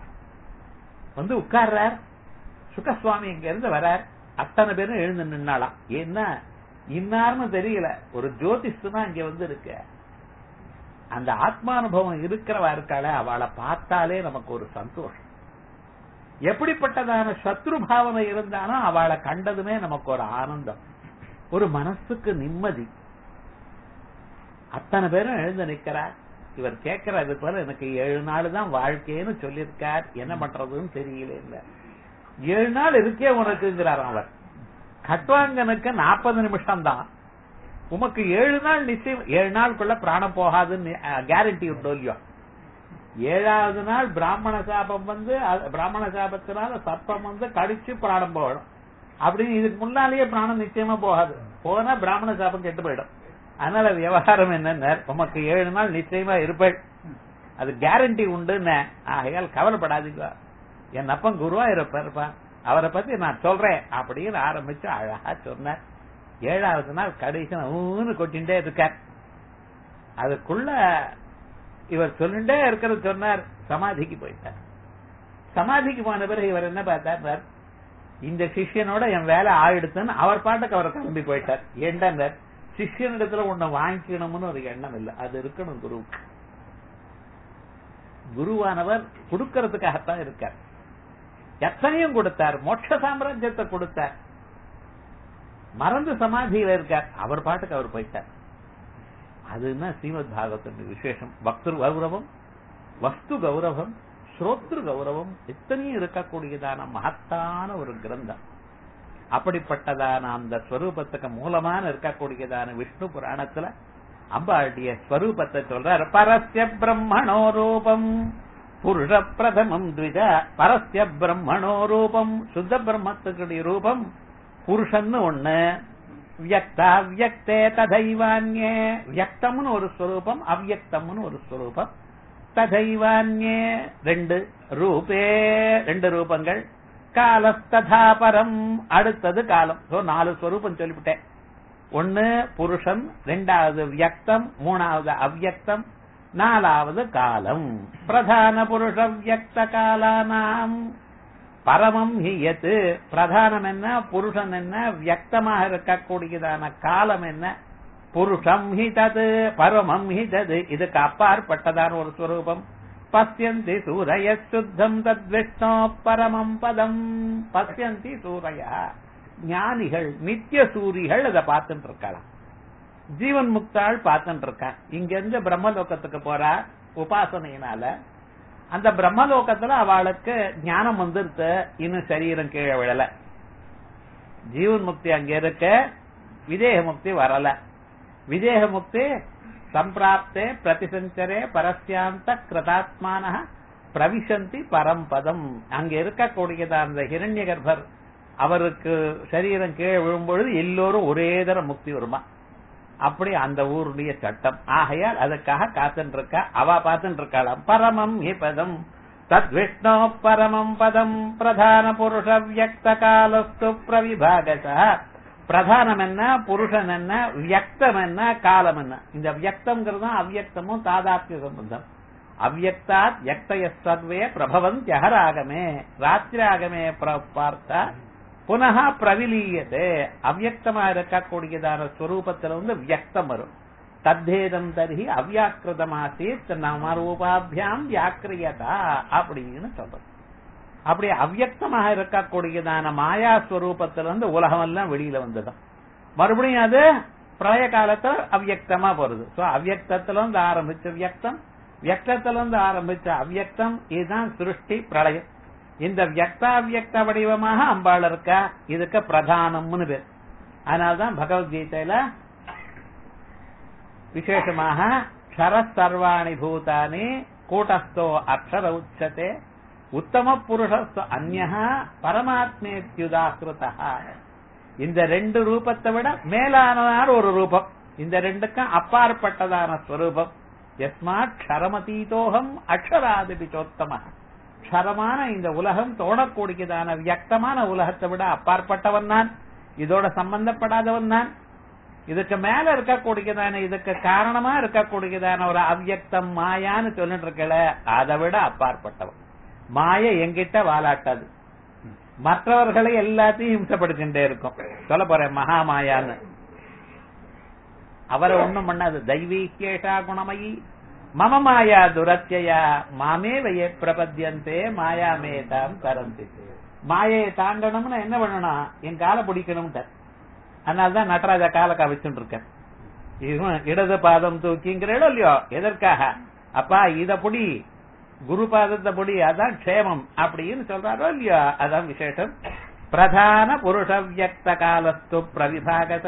வந்து உட்கார்றார் சுகசுவாமி இங்க இருந்து வரார் அத்தனை பேரும் எழுந்து நின்னாலாம் ஏன்னா இன்னார்னு தெரியல ஒரு ஜோதிஷ் தான் இங்க வந்து இருக்கு அந்த ஆத்மானுபவம் இருக்கிறவா இருக்காள அவளை பார்த்தாலே நமக்கு ஒரு சந்தோஷம் எப்படிப்பட்டதான சத்ரு பாவனை இருந்தாலும் அவளை கண்டதுமே நமக்கு ஒரு ஆனந்தம் ஒரு மனசுக்கு நிம்மதி அத்தனை பேரும் எழுந்து நிக்கிறார் இவர் கேட்கிறாரு போல எனக்கு ஏழு நாள் தான் வாழ்க்கைன்னு சொல்லியிருக்கார் என்ன பண்றதுன்னு தெரியல இல்ல ஏழு நாள் இருக்கே உனக்குங்கிறார் அவர் கட்வாங்கனுக்கு நாற்பது நிமிஷம் தான் உமக்கு ஏழு நாள் நிச்சயம் ஏழு நாளுக்குள்ள பிராணம் போகாதுன்னு கேரண்டி உண்டோ இல்லையோ ஏழாவது நாள் பிராமண சாபம் வந்து அது- பிராமண சாபத்தினால சர்ப்பம் வந்து கடிச்சு பிராணம் போகணும் அப்படின்னு இதுக்கு முன்னாலேயே பிராணம் நிச்சயமா போகாது போனா பிராமண சாபம் கெட்டு போயிடும் அதனால விவகாரம் என்னன்னா உமக்கு ஏழு நாள் நிச்சயமா இருப்பேள் அது கேரண்டி உண்டுன்னு ஆகையால் கவலைப்படாதீங்க என் அப்பன் குருவா இருப்பாருப்பா அவரை பத்தி நான் சொல்றேன் அப்படின்னு ஆரம்பிச்சு அழகா சொன்னார் ஏழாவது நாள் கடைசி ஊன்னு கொட்டிண்டே இருக்கார் அதுக்குள்ள இவர் சொல்லிண்டே இருக்கிறது சொன்னார் சமாதிக்கு போயிட்டார் சமாதிக்கு போன பிறகு இவர் என்ன பார்த்தார் இந்த சிஷ்யனோட என் வேலை ஆயிடுத்துன்னு அவர் பாட்டுக்கு அவர் கிளம்பி போயிட்டார் ஏண்டாங்க சிஷ்யனிடத்துல ஒண்ணு வாங்கிக்கணும்னு ஒரு எண்ணம் இல்லை அது இருக்கணும் குருவுக்கு குருவானவர் கொடுக்கறதுக்காகத்தான் இருக்கார் எத்தனையும் கொடுத்தார் மோட்ச சாம்ராஜ்யத்தை கொடுத்தார் மறந்து சமாதியில இருக்கார் அவர் பாட்டுக்கு அவர் போயிட்டார் அதுன்னா ஸ்ரீமத் பாகவத்தின் விசேஷம் பக்தர் கௌரவம் வஸ்து கௌரவம் ஸ்ரோத்ரு கௌரவம் இத்தனையும் இருக்கக்கூடியதான மகத்தான ஒரு கிரந்தம் அப்படிப்பட்டதான அந்த ஸ்வரூபத்துக்கு மூலமான இருக்கக்கூடியதான விஷ்ணு புராணத்துல அம்பாளுடைய ஸ்வரூபத்தை சொல்றார் பரஸ்ய பிரம்மணோ ரூபம் புருஷ பிரதமம் த்விஜ பரஸ்ய பிரம்மணோ ரூபம் சுத்த பிரம்மத்துக்குடைய ரூபம் புருஷன்னு ஒண்ணு வியக்தா வியக்தே ததைவான்யே வியக்தம்னு ஒரு ஸ்வரூபம் அவ்யக்தம்னு ஒரு ஸ்வரூபம் ததைவான்யே ரெண்டு ரூபே ரெண்டு ரூபங்கள் காலஸ்ததா பரம் அடுத்தது காலம் சோ நாலு ஸ்வரூபம் சொல்லிவிட்டேன் ஒன்னு புருஷன் ரெண்டாவது வியக்தம் மூணாவது அவ்யக்தம் நாலாவது காலம் பிரதான புருஷ வியக்த காலானாம் பரமம் ஹியத்து பிரதானம் என்ன புருஷன் என்ன வியக்தமாக இருக்கக்கூடியதான காலம் என்ன புருஷம் ஹி தது பரமம் ஹி தது இதுக்கு அப்பாற்பட்டதான ஒரு ஸ்வரூபம் பசியந்தி சூரிய சுத்தம் தத்விஷ்ணோ பரமம் பதம் பசியந்தி சூரிய ஞானிகள் நித்திய சூரிகள் அதை பார்த்துட்டு இருக்கலாம் ஜீவன் முக்தாள் பார்த்துட்டு இருக்கான் இங்க இருந்து பிரம்மலோகத்துக்கு போறா உபாசனையினால அந்த பிரம்மலோகத்துல அவளுக்கு ஞானம் வந்துருத்து இன்னும் சரீரம் கீழே விழல ஜீவன் முக்தி அங்க இருக்க விதேக முக்தி வரல விதேக முக்தி சம்பிராப்தே பிரதிசஞ்சரே பரஸ்யாந்த கிருதாத்மான பிரவிசந்தி பரம்பதம் அங்க இருக்கக்கூடியதா அந்த ஹிரண்ய கர்ப்பர் அவருக்கு சரீரம் கீழே விழும்பொழுது எல்லோரும் ஒரே தர முக்தி வருமா அப்படி அந்த ஊருடைய சட்டம் ஆகையால் அதுக்காக காத்துட்டு இருக்கா அவ பார்த்துட்டு இருக்காளாம் பரமம் ஹி பதம் தத் விஷ்ணோ பரமம் பதம் பிரதான புருஷ வியக்த காலஸ்து பிரவிபாகச பிரதானம் என்ன புருஷன் என்ன வியக்தம் என்ன காலம் என்ன இந்த வியக்தம்ங்கிறது தான் அவ்யக்தமும் தாதாத்ய சம்பந்தம் அவ்யக்தாத் யக்தய சர்வே பிரபவந்தியகராகமே ராத்திராகமே பார்த்தா புனக பிரவிலீயதே அவ்யக்தமா இருக்கக்கூடியதான ஸ்வரூபத்துல வந்து வியக்தம் வரும் தத்தேதம் தர்ஹி அவ்யாக்கிருதமாசீத் நாமரூபாபியாம் வியாக்கிரியதா அப்படின்னு சொல்றது அப்படி அவ்யக்தமாக இருக்கக்கூடியதான மாயா ஸ்வரூபத்துல இருந்து உலகம் எல்லாம் வெளியில வந்ததும் மறுபடியும் அது பிரளய காலத்துல அவ்யக்தமா போறது சோ அவ்யக்தத்துல இருந்து ஆரம்பிச்ச வியக்தம் வியக்தத்துல இருந்து ஆரம்பிச்ச அவ்யக்தம் இதுதான் சிருஷ்டி பிரளயம் இந்த வியக்தாவியக்த வடிவமாக அம்பாள் இருக்கா இதுக்கு பிரதானம்னு பேர் அதனால்தான் பகவத்கீதையில விசேஷமாக க்ஷர சர்வாணி பூதானி கூட்டஸ்தோ அக்ஷர உச்சதே உத்தம புருஷஸ்து அந்நா பரமாத்மேத்யுதாகிருதா இந்த ரெண்டு ரூபத்தை விட மேலானதான ஒரு ரூபம் இந்த ரெண்டுக்கும் அப்பாற்பட்டதான ஸ்வரூபம் எஸ்மாத் க்ஷரமதீதோகம் அக்ஷராதிபி சோத்தம க்ஷரமான இந்த உலகம் தோணக்கூடியதான வியக்தமான உலகத்தை விட அப்பாற்பட்டவன் நான் இதோட சம்பந்தப்படாதவன் நான் இதுக்கு மேல இருக்கக்கூடியதான இதுக்கு காரணமா இருக்கக்கூடியதான ஒரு அவ்யக்தம் மாயான்னு சொல்லிட்டு இருக்கல அதை விட அப்பாற்பட்டவன் மாய எங்கிட்ட வாலாட்டாது மற்றவர்களை எல்லாத்தையும் ஹிம்சப்படுத்திட்டே இருக்கும் சொல்ல போறேன் மகாமாயான்னு அவரை ஒண்ணும் பண்ணாது தெய்வீகேஷா குணமயி மம மாயா துரத்தியா மாமே வைய பிரபத்தியந்தே மாயா மேதாம் தரந்தி மாயையை தாண்டணும்னு என்ன பண்ணணும் என் காலை பிடிக்கணும்ட்ட அதனாலதான் நடராஜா காலை கவிச்சுட்டு இருக்கேன் இவன் இடது பாதம் தூக்கிங்கிறோ இல்லையோ எதற்காக அப்பா இத புடி குரு பாதத்தை புடி அதான் க்ஷேமம் அப்படின்னு சொல்றாரோ இல்லையோ அதான் விசேஷம் பிரதான புருஷ வியக்த காலஸ்து பிரவிபாகத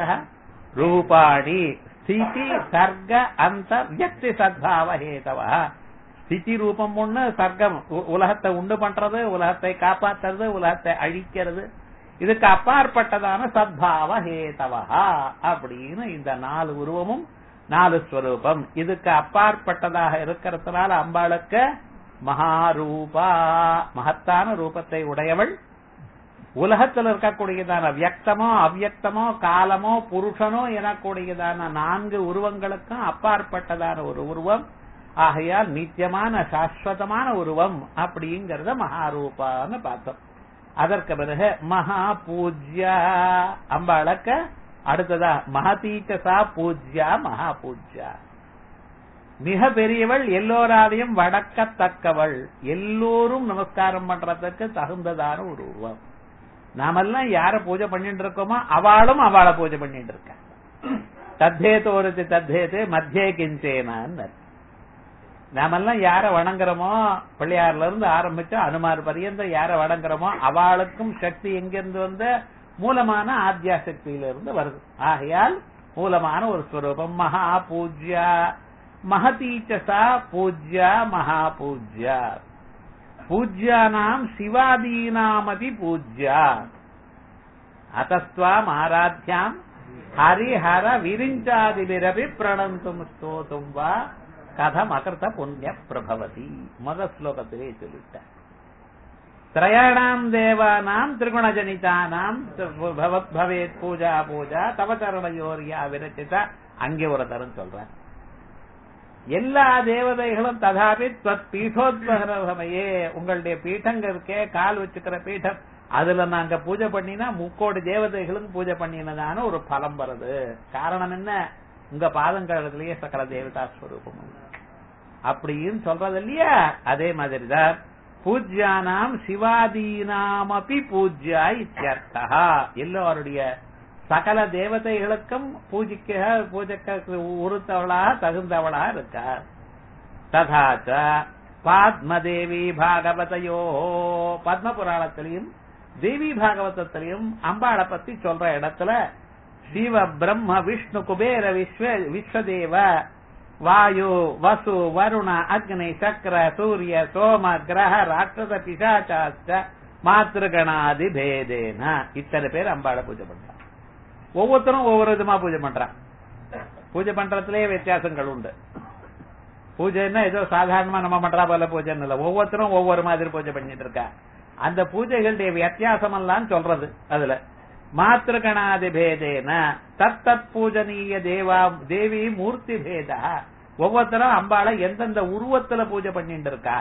ரூபாணி ஸ்திதி சர்க்க அந்த வியக்தி சத்பாவ ஹேதவ சித்தி ரூபம் ஒண்ணு சர்க்கம் உ- உலகத்தை உண்டு பண்றது உலகத்தை காப்பாத்துறது உலகத்தை அழிக்கிறது இதுக்கு அப்பாற்பட்டதான சத்பாவ ஹேதவஹா அப்படின்னு இந்த நாலு உருவமும் நாலு ஸ்வரூபம் இதுக்கு அப்பாற்பட்டதாக இருக்கிறதுனால அம்பாளுக்கு மகாரூபா மகத்தான ரூபத்தை உடையவள் உலகத்தில் இருக்கக்கூடியதான வியக்தமோ அவ்யக்தமோ காலமோ புருஷனோ எனக்கூடியதான நான்கு உருவங்களுக்கும் அப்பாற்பட்டதான ஒரு உருவம் ஆகையால் நித்தியமான சாஸ்வதமான உருவம் அப்படிங்கறத மகாரூபான்னு பார்த்தோம் அதற்கு பிறகு மகா பூஜ்யா அம்பாளக்க அடுத்ததா மகதீச்சசா பூஜ்யா மகா பூஜ்யா மிக பெரியவள் எல்லோராலையும் வடக்கத்தக்கவள் எல்லோரும் நமஸ்காரம் பண்றதுக்கு தகுந்ததான ஒரு உருவம் நாமெல்லாம் யார பூஜை பண்ணிட்டு இருக்கோமோ அவளும் அவளை பூஜை பண்ணிட்டு இருக்க தத்தேத்து ஒருத்தி தத்தேத்து மத்தியே கிஞ்சேனான்னு நாமெல்லாம் யார வணங்குறோமோ பிள்ளையார்ல இருந்து ஆரம்பிச்சு அனுமார் பரியந்தம் யார வணங்குறோமோ அவளுக்கும் சக்தி எங்கிருந்து வந்து மூலமான ஆத்யா சக்தியில இருந்து வருது ஆகையால் மூலமான ஒரு ஸ்வரூபம் மகா பூஜ்யா மகதீச்சசா பூஜ்யா மகா பூஜ்யா பூஜ்யானாம் சிவாதீனாமதி பூஜ்யா அத்தஸ்வாம் ஆராத்யாம் ஹரிஹர விரிஞ்சாதிபிரபி பிரணந்தும் ஸ்தோதும் வா கதம் அகிருத புண்ணிய பிரபவதி முத ஸ்லோகத்திலே சொல்லிட்டார் திரயாணாம் தேவானாம் திரிகுணஜனிதானாம் பவத் பவேத் பூஜா பூஜா தவ சரணயோரியா விரச்சிதா அங்கே ஒரு தரம் சொல்றேன் எல்லா தேவதைகளும் ததாபி துவத் பீఠோத்வகரமையே உங்களுடைய பீட்டங்க இருக்கே கால் வச்சுக்கிற பீட்டம் அதுல நாங்க பூஜை பண்ணினா முக்கோடி தேவதைகளுக்கு பூஜை பண்ணினதான ஒரு பலம் வருது காரணம் என்ன உங்க பாதங்களத்திலேயே சகல தேவதா ஸ்வரூபம் உண்டு. அப்படின்னு சொல்றது இல்லையா அதே மாதிரிதான் பூஜ்யானாம் சிவாதீனாமபி பூஜ்யா இத்தியர்த்தா எல்லோருடைய சகல தேவதைகளுக்கும் பூஜிக்க பூஜைக்க உறுத்தவளா தகுந்தவளா இருக்கா ததாச்ச பாத்மதேவி பாகவதையோ பத்ம புராணத்திலையும் தேவி பாகவதத்திலையும் அம்பாளை பத்தி சொல்ற இடத்துல சிவ பிரம்ம விஷ்ணு குபேர விஸ்வ விஸ்வதேவ வாயு வசு வருண அக்னி சக்கர சூரிய சோம கிரக ராட்சத பிசாச்சாச்ச மாத்திருகணாதி பேதேன இத்தனை பேர் அம்பாளை பூஜை பண்றான் ஒவ்வொருத்தரும் ஒவ்வொரு விதமா பூஜை பண்றான் பூஜை பண்றதுலயே வித்தியாசங்கள் உண்டு பூஜைன்னா ஏதோ சாதாரணமா நம்ம பண்றா போல பூஜைன்னு இல்ல ஒவ்வொருத்தரும் ஒவ்வொரு மாதிரி பூஜை பண்ணிட்டு இருக்கா அந்த பூஜைகளுடைய வித்தியாசம் எல்லாம் சொல்றது அதுல மாத்திருகணாதி பேதேன தத்தத் பூஜனீய தேவா தேவி மூர்த்தி பேதா ஒவ்வொருத்தரும் அம்பாளை எந்தெந்த உருவத்துல பூஜை பண்ணிட்டு இருக்கா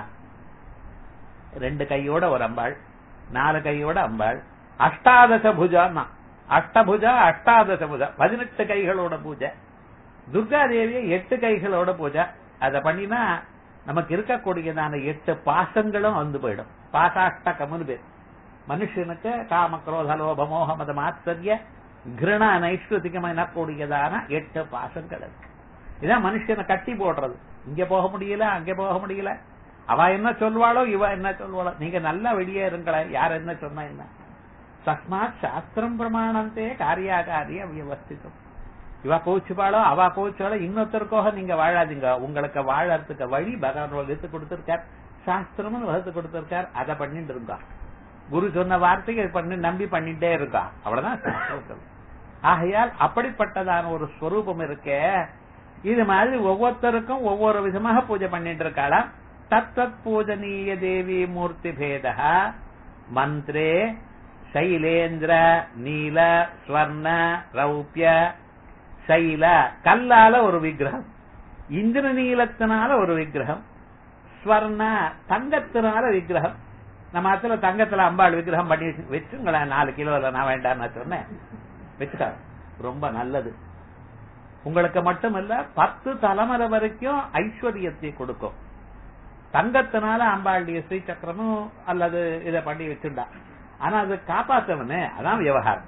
ரெண்டு கையோட ஒரு அம்பாள் நாலு கையோட அம்பாள் அஷ்டாதச புஜான்னா அஷ்டபுஜா அஷ்டாதச புஜா பதினெட்டு கைகளோட பூஜை துர்கா தேவியை எட்டு கைகளோட பூஜை அத பண்ணினா நமக்கு இருக்கக்கூடியதான எட்டு பாசங்களும் வந்து போயிடும் பாசாஷ்டகம்னு பேர் மனுஷனுக்கு காம குரோத லோப மோக மத மாத்தரிய கிருண நைஷ்டிகம் எனக்கூடியதான எட்டு பாசங்கள் இருக்கு இதான் மனுஷனை கட்டி போடுறது இங்க போக முடியல அங்க போக முடியல அவ என்ன சொல்வாளோ இவ என்ன சொல்வாளோ நீங்க நல்லா வெளியே இருங்களேன் யார் என்ன சொன்னா என்ன தஸ்மாத் சாஸ்திரம் பிரமாணந்தே காரியாகாரிய வியவஸ்திதம் இவ கோச்சுப்பாளோ அவ கோச்சாலோ இன்னொருத்தருக்கோக நீங்க வாழாதீங்க உங்களுக்கு வாழறதுக்கு வழி பகவான் வகுத்து கொடுத்திருக்கார் சாஸ்திரமும் வகுத்து கொடுத்திருக்கார் அதை பண்ணிட்டு இருக்கா குரு சொன்ன வார்த்தையை பண்ணி நம்பி பண்ணிட்டே இருக்கா அவ்வளவுதான் சாஸ்திரம். ஆகையால் அப்படிப்பட்டதான ஒரு ஸ்வரூபம் இருக்கே இது மாதிரி ஒவ்வொருத்தருக்கும் ஒவ்வொரு விதமாக பூஜை பண்ணிட்டு இருக்காளாம் தத்தத் பூஜனீய தேவி மூர்த்தி பேதா மந்திரே சைலேந்திர நீல ஸ்வர்ண ரௌப்ய சைல கல்லால ஒரு விக்கிரகம் இந்திர நீலத்தினால ஒரு விக்கிரகம் ஸ்வர்ண தங்கத்தினால விக்கிரகம் நம்ம இடத்துல தங்கத்துல அம்பாள் விக்கிரகம் பண்ணி வச்சுங்களேன் நாலு கிலோல நான் வேண்டாம் நான் சொன்னேன் வச்சுக்க ரொம்ப நல்லது உங்களுக்கு மட்டுமல்ல பத்து தலைமுறை வரைக்கும் ஐஸ்வர்யத்தை கொடுக்கும் தங்கத்தினால அம்பாளுடைய ஸ்ரீ சக்கரமும் அல்லது இத பண்ணி வச்சுண்டா ஆனா அது காப்பாத்தவனே அதான் விவகாரம்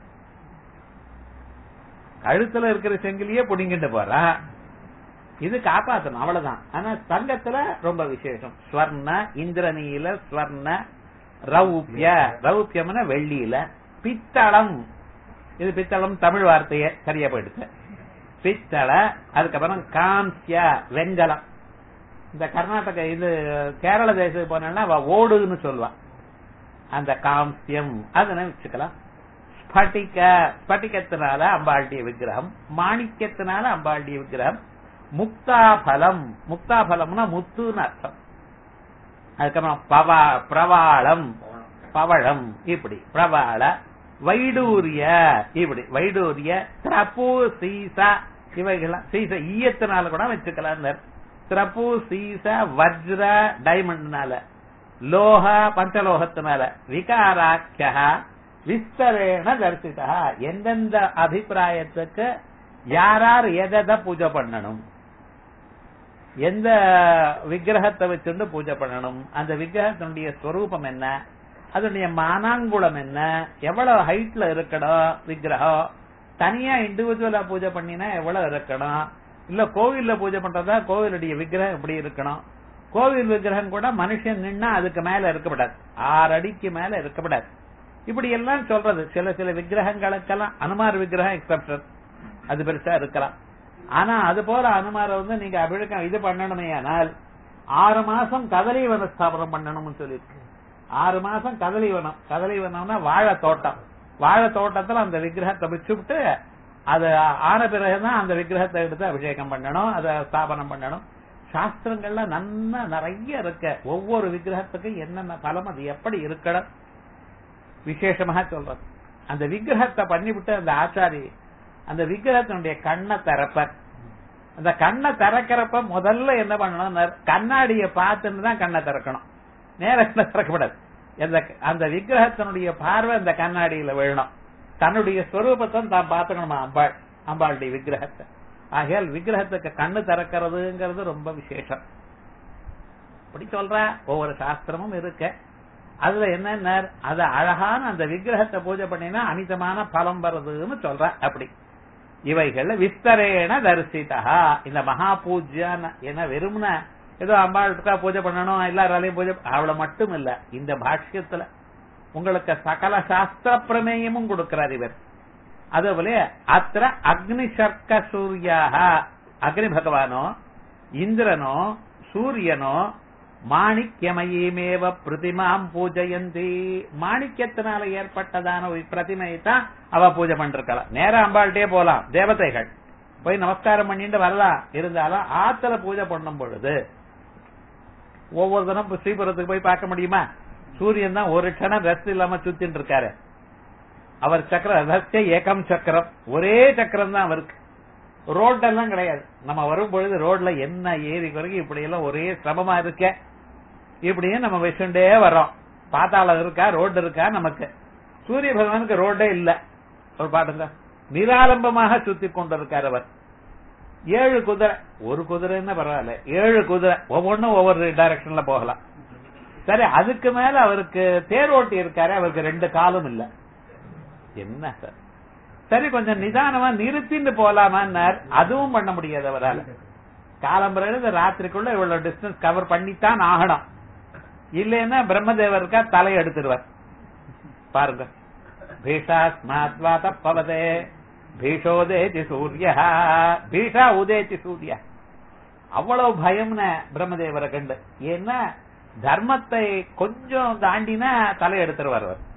கழுத்துல இருக்கிற செங்கிலியே புடிங்கிட்டு போறா இது காப்பாத்தணும் அவ்வளவுதான் ஆனா தங்கத்துல ரொம்ப விசேஷம் ஸ்வர்ண இந்திரநீல ஸ்வர்ண ரௌப்ய ரௌப்யம்னா வெள்ளியில பித்தளம் இது பித்தளம் தமிழ் வார்த்தையே சரியா போயிடுச்சு பித்தள அதுக்கப்புறம் காம்சிய வெங்கலம் இந்த கர்நாடக இது கேரள தேசத்துக்கு போனா அவ ஓடுன்னு சொல்லுவா அந்த காம்சியம் அதனை வச்சுக்கலாம் ஸ்பட்டிக ஸ்பட்டிகத்தினால அம்பாளுடைய விக்கிரகம் மாணிக்கத்தினால அம்பாளுடைய விக்கிரகம் முக்தாபலம் முக்தாபலம்னா முத்துன்னு அர்த்தம் அதுக்கப்புறம் பவா பிரவாளம் பவழம் இப்படி பிரவாள வைடூரிய இப்படி வைடூரிய திரப்பு சீசா இவைகள்லாம் சீச ஈயத்தினால கூட வச்சுக்கலாம் திரப்பு சீச வஜ்ர டைமண்ட்னால லோக பஞ்சலோகத்தினால விகாராக்கிய விஸ்தரேண தரிசிதா எந்தெந்த அபிப்பிராயத்துக்கு யாரார் எதை பூஜை பண்ணணும் எந்த விக்கிரகத்தை வச்சுட்டு பூஜை பண்ணணும் அந்த விக்கிரகத்தினுடைய ஸ்வரூபம் என்ன அதனுடைய மானாங்குளம் என்ன எவ்வளவு ஹைட்ல இருக்கணும் விக்கிரகம் தனியா இண்டிவிஜுவலா பூஜை பண்ணினா எவ்வளவு இருக்கணும் இல்ல கோவில்ல பூஜை பண்றதா கோவிலுடைய விக்கிரகம் எப்படி இருக்கணும் கோவில் விக்கிரகம் கூட மனுஷன் நின்னா அதுக்கு மேல இருக்கப்படாது ஆறு அடிக்கு மேல இருக்கப்படாது இப்படி எல்லாம் சொல்றது சில சில விக்கிரகங்களுக்கெல்லாம் அனுமார் விக்கிரகம் எக்ஸப்ஷன் அது பெருசா இருக்கலாம் ஆனா அது போல அனுமார வந்து நீங்க அபிழக்கம் இது பண்ணணுமே ஆனால் ஆறு மாசம் கதலி வன ஸ்தாபனம் பண்ணணும்னு சொல்லியிருக்கு ஆறு மாசம் கதலி வனம் கதலி வனம்னா வாழை தோட்டம் வாழை தோட்டத்துல அந்த விக்கிரகத்தை வச்சுவிட்டு அது ஆன பிறகுதான் அந்த விக்கிரகத்தை எடுத்து அபிஷேகம் பண்ணணும் அதை ஸ்தாபனம் பண்ணணும் சாஸ்திரங்கள்ல நன்னா நிறைய இருக்க ஒவ்வொரு விக்கிரகத்துக்கும் என்னென்ன பலம் அது எப்படி இருக்கணும் விசேஷமாக சொல்றது அந்த விக்கிரகத்தை பண்ணிவிட்டு அந்த ஆச்சாரி அந்த விக்கிரகத்தினுடைய கண்ணை திறப்பர் அந்த கண்ணை திறக்கிறப்ப முதல்ல என்ன பண்ணணும் கண்ணாடியை பார்த்துன்னு தான் கண்ணை திறக்கணும் நேர கண்ணை திறக்கப்படாது அந்த அந்த விக்கிரகத்தினுடைய பார்வை அந்த கண்ணாடியில விழணும் தன்னுடைய ஸ்வரூபத்தை தான் பார்த்துக்கணுமா அம்பாள் அம்பாளுடைய விக்கிரகத்தை ஆகையால் விக்கிரகத்துக்கு கண்ணு திறக்கிறதுங்கிறது ரொம்ப விசேஷம் அப்படி சொல்ற ஒவ்வொரு சாஸ்திரமும் இருக்கு அதுல என்ன அது அழகான அந்த விக்கிரகத்தை பூஜை பண்ணினா அனிதமான பலம் வருதுன்னு சொல்ற அப்படி இவைகள் விஸ்தரேன தரிசிதா இந்த மகா பூஜ்யான என வெறும்ன ஏதோ அம்பாளுக்கா பூஜை பண்ணணும் எல்லாராலையும் பூஜை அவ்வளவு மட்டும் இல்ல இந்த பாஷ்யத்துல உங்களுக்கு சகல சாஸ்திர பிரமேயமும் கொடுக்கிறார் இவர் அதுபோல அத்த அக்னி சர்க்க சூரியாக அக்னி பகவானோ இந்திரனோ சூரியனோ மாணிக்கமயமேவ பிரதிமாம் பூஜயந்தி மாணிக்கத்தினால ஏற்பட்டதான ஒரு பிரதிமையை தான் அவ பூஜை பண்ணிருக்கலாம் நேரா அம்பாள்கிட்டே போலாம் தேவதைகள் போய் நமஸ்காரம் பண்ணிட்டு வரலாம் இருந்தாலும் ஆத்துல பூஜை பண்ணும் பொழுது ஒவ்வொரு தினம் ஸ்ரீபுரத்துக்கு போய் பார்க்க முடியுமா சூரியன் தான் ஒரு க்ஷணம் ரெஸ்ட் இல்லாம சுத்தின்னு இருக்காரு அவர் சக்கரம் ரஸ்டே ஏகம் சக்கரம் ஒரே சக்கரம் தான் அவருக்கு ரோட்டெல்லாம் கிடையாது நம்ம வரும் பொழுது ரோட்ல என்ன ஏறி குறைக்கு இப்படி எல்லாம் ஒரே சிரமமா இருக்க இப்படியே நம்ம வச்சுட்டே வர்றோம் பாத்தாளம் இருக்கா ரோடு இருக்கா நமக்கு சூரிய பகவானுக்கு ரோடே இல்ல ஒரு பாட்டுங்க நிராலம்பமாக சுத்தி கொண்டிருக்கார் அவர் ஏழு குதிரை ஒரு குதிரைன்னா பரவாயில்ல ஏழு குதிரை ஒவ்வொன்றும் ஒவ்வொரு டைரக்ஷன்ல போகலாம் சரி அதுக்கு மேல அவருக்கு தேர் ஓட்டி இருக்காரு அவருக்கு ரெண்டு காலும் இல்ல என்ன சார் சரி கொஞ்சம் நிதானமா நிறுத்திட்டு போலாமான்னார் அதுவும் பண்ண முடியாது அவரால் காலம்பரையில ராத்திரிக்குள்ள இவ்வளவு டிஸ்டன்ஸ் கவர் பண்ணித்தான் ஆகணும் இல்லைன்னா பிரம்மதேவருக்கா தலை எடுத்துருவார் பாருங்க பீஷாஸ்மாத்வா தப்பவதே பீஷோதேதி சூரிய பீஷா உதேதி சூரிய அவ்வளவு பயம்னு பிரம்மதேவரை கண்டு ஏன்னா தர்மத்தை கொஞ்சம் தாண்டினா தலை எடுத்துருவார் அவர்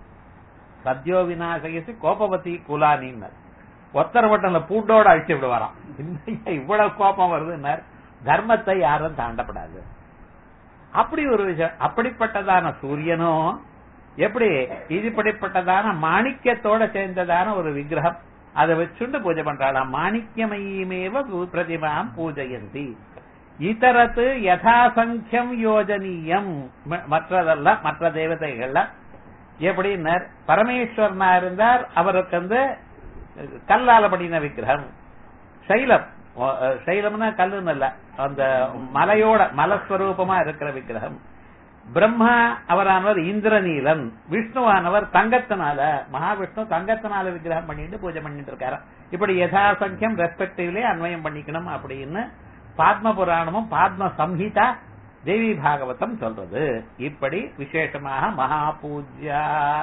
சத்யோ விநாசகசி கோபவதி குலானின்னர் ஒத்தர் மட்டும் பூண்டோட அழிச்சு விடுவாராம் இவ்வளவு கோபம் வருதுன்னர் தர்மத்தை யாரும் தாண்டப்படாது அப்படி ஒரு விஷயம் அப்படிப்பட்டதான சூரியனும் எப்படி இதுபடிப்பட்டதான மாணிக்கத்தோட சேர்ந்ததான ஒரு விக்கிரகம் அதை வச்சுண்டு பூஜை பண்றாளாம் மாணிக்கமயமேவ பிரதிமாம் பூஜயந்தி இதரத்து யதாசங்கியம் யோஜனீயம் மற்றதெல்லாம் மற்ற தேவதைகள்ல எப்படின்னார் பரமேஸ்வரனா இருந்தார் அவருக்கு வந்து கல்லால பண்ணின விக்கிரகம் சைலம் சைலம்னா கல்லுன்னு இல்ல அந்த மலையோட மலஸ்வரூபமா இருக்கிற விக்கிரகம் பிரம்மா அவரானவர் இந்திரநீலன் விஷ்ணுவானவர் தங்கத்தினால மகாவிஷ்ணு தங்கத்தினால விக்கிரகம் பண்ணிட்டு பூஜை பண்ணிட்டு இருக்காரு இப்படி யதாசங்கியம் ரெஸ்பெக்டிவ்லி அன்வயம் பண்ணிக்கணும் அப்படின்னு பாத்ம புராணமும் பாத்ம சம்ஹிதா தேவி பாகவதம் சொல்றது இப்படி விசேஷமாக மகா பூஜ்யா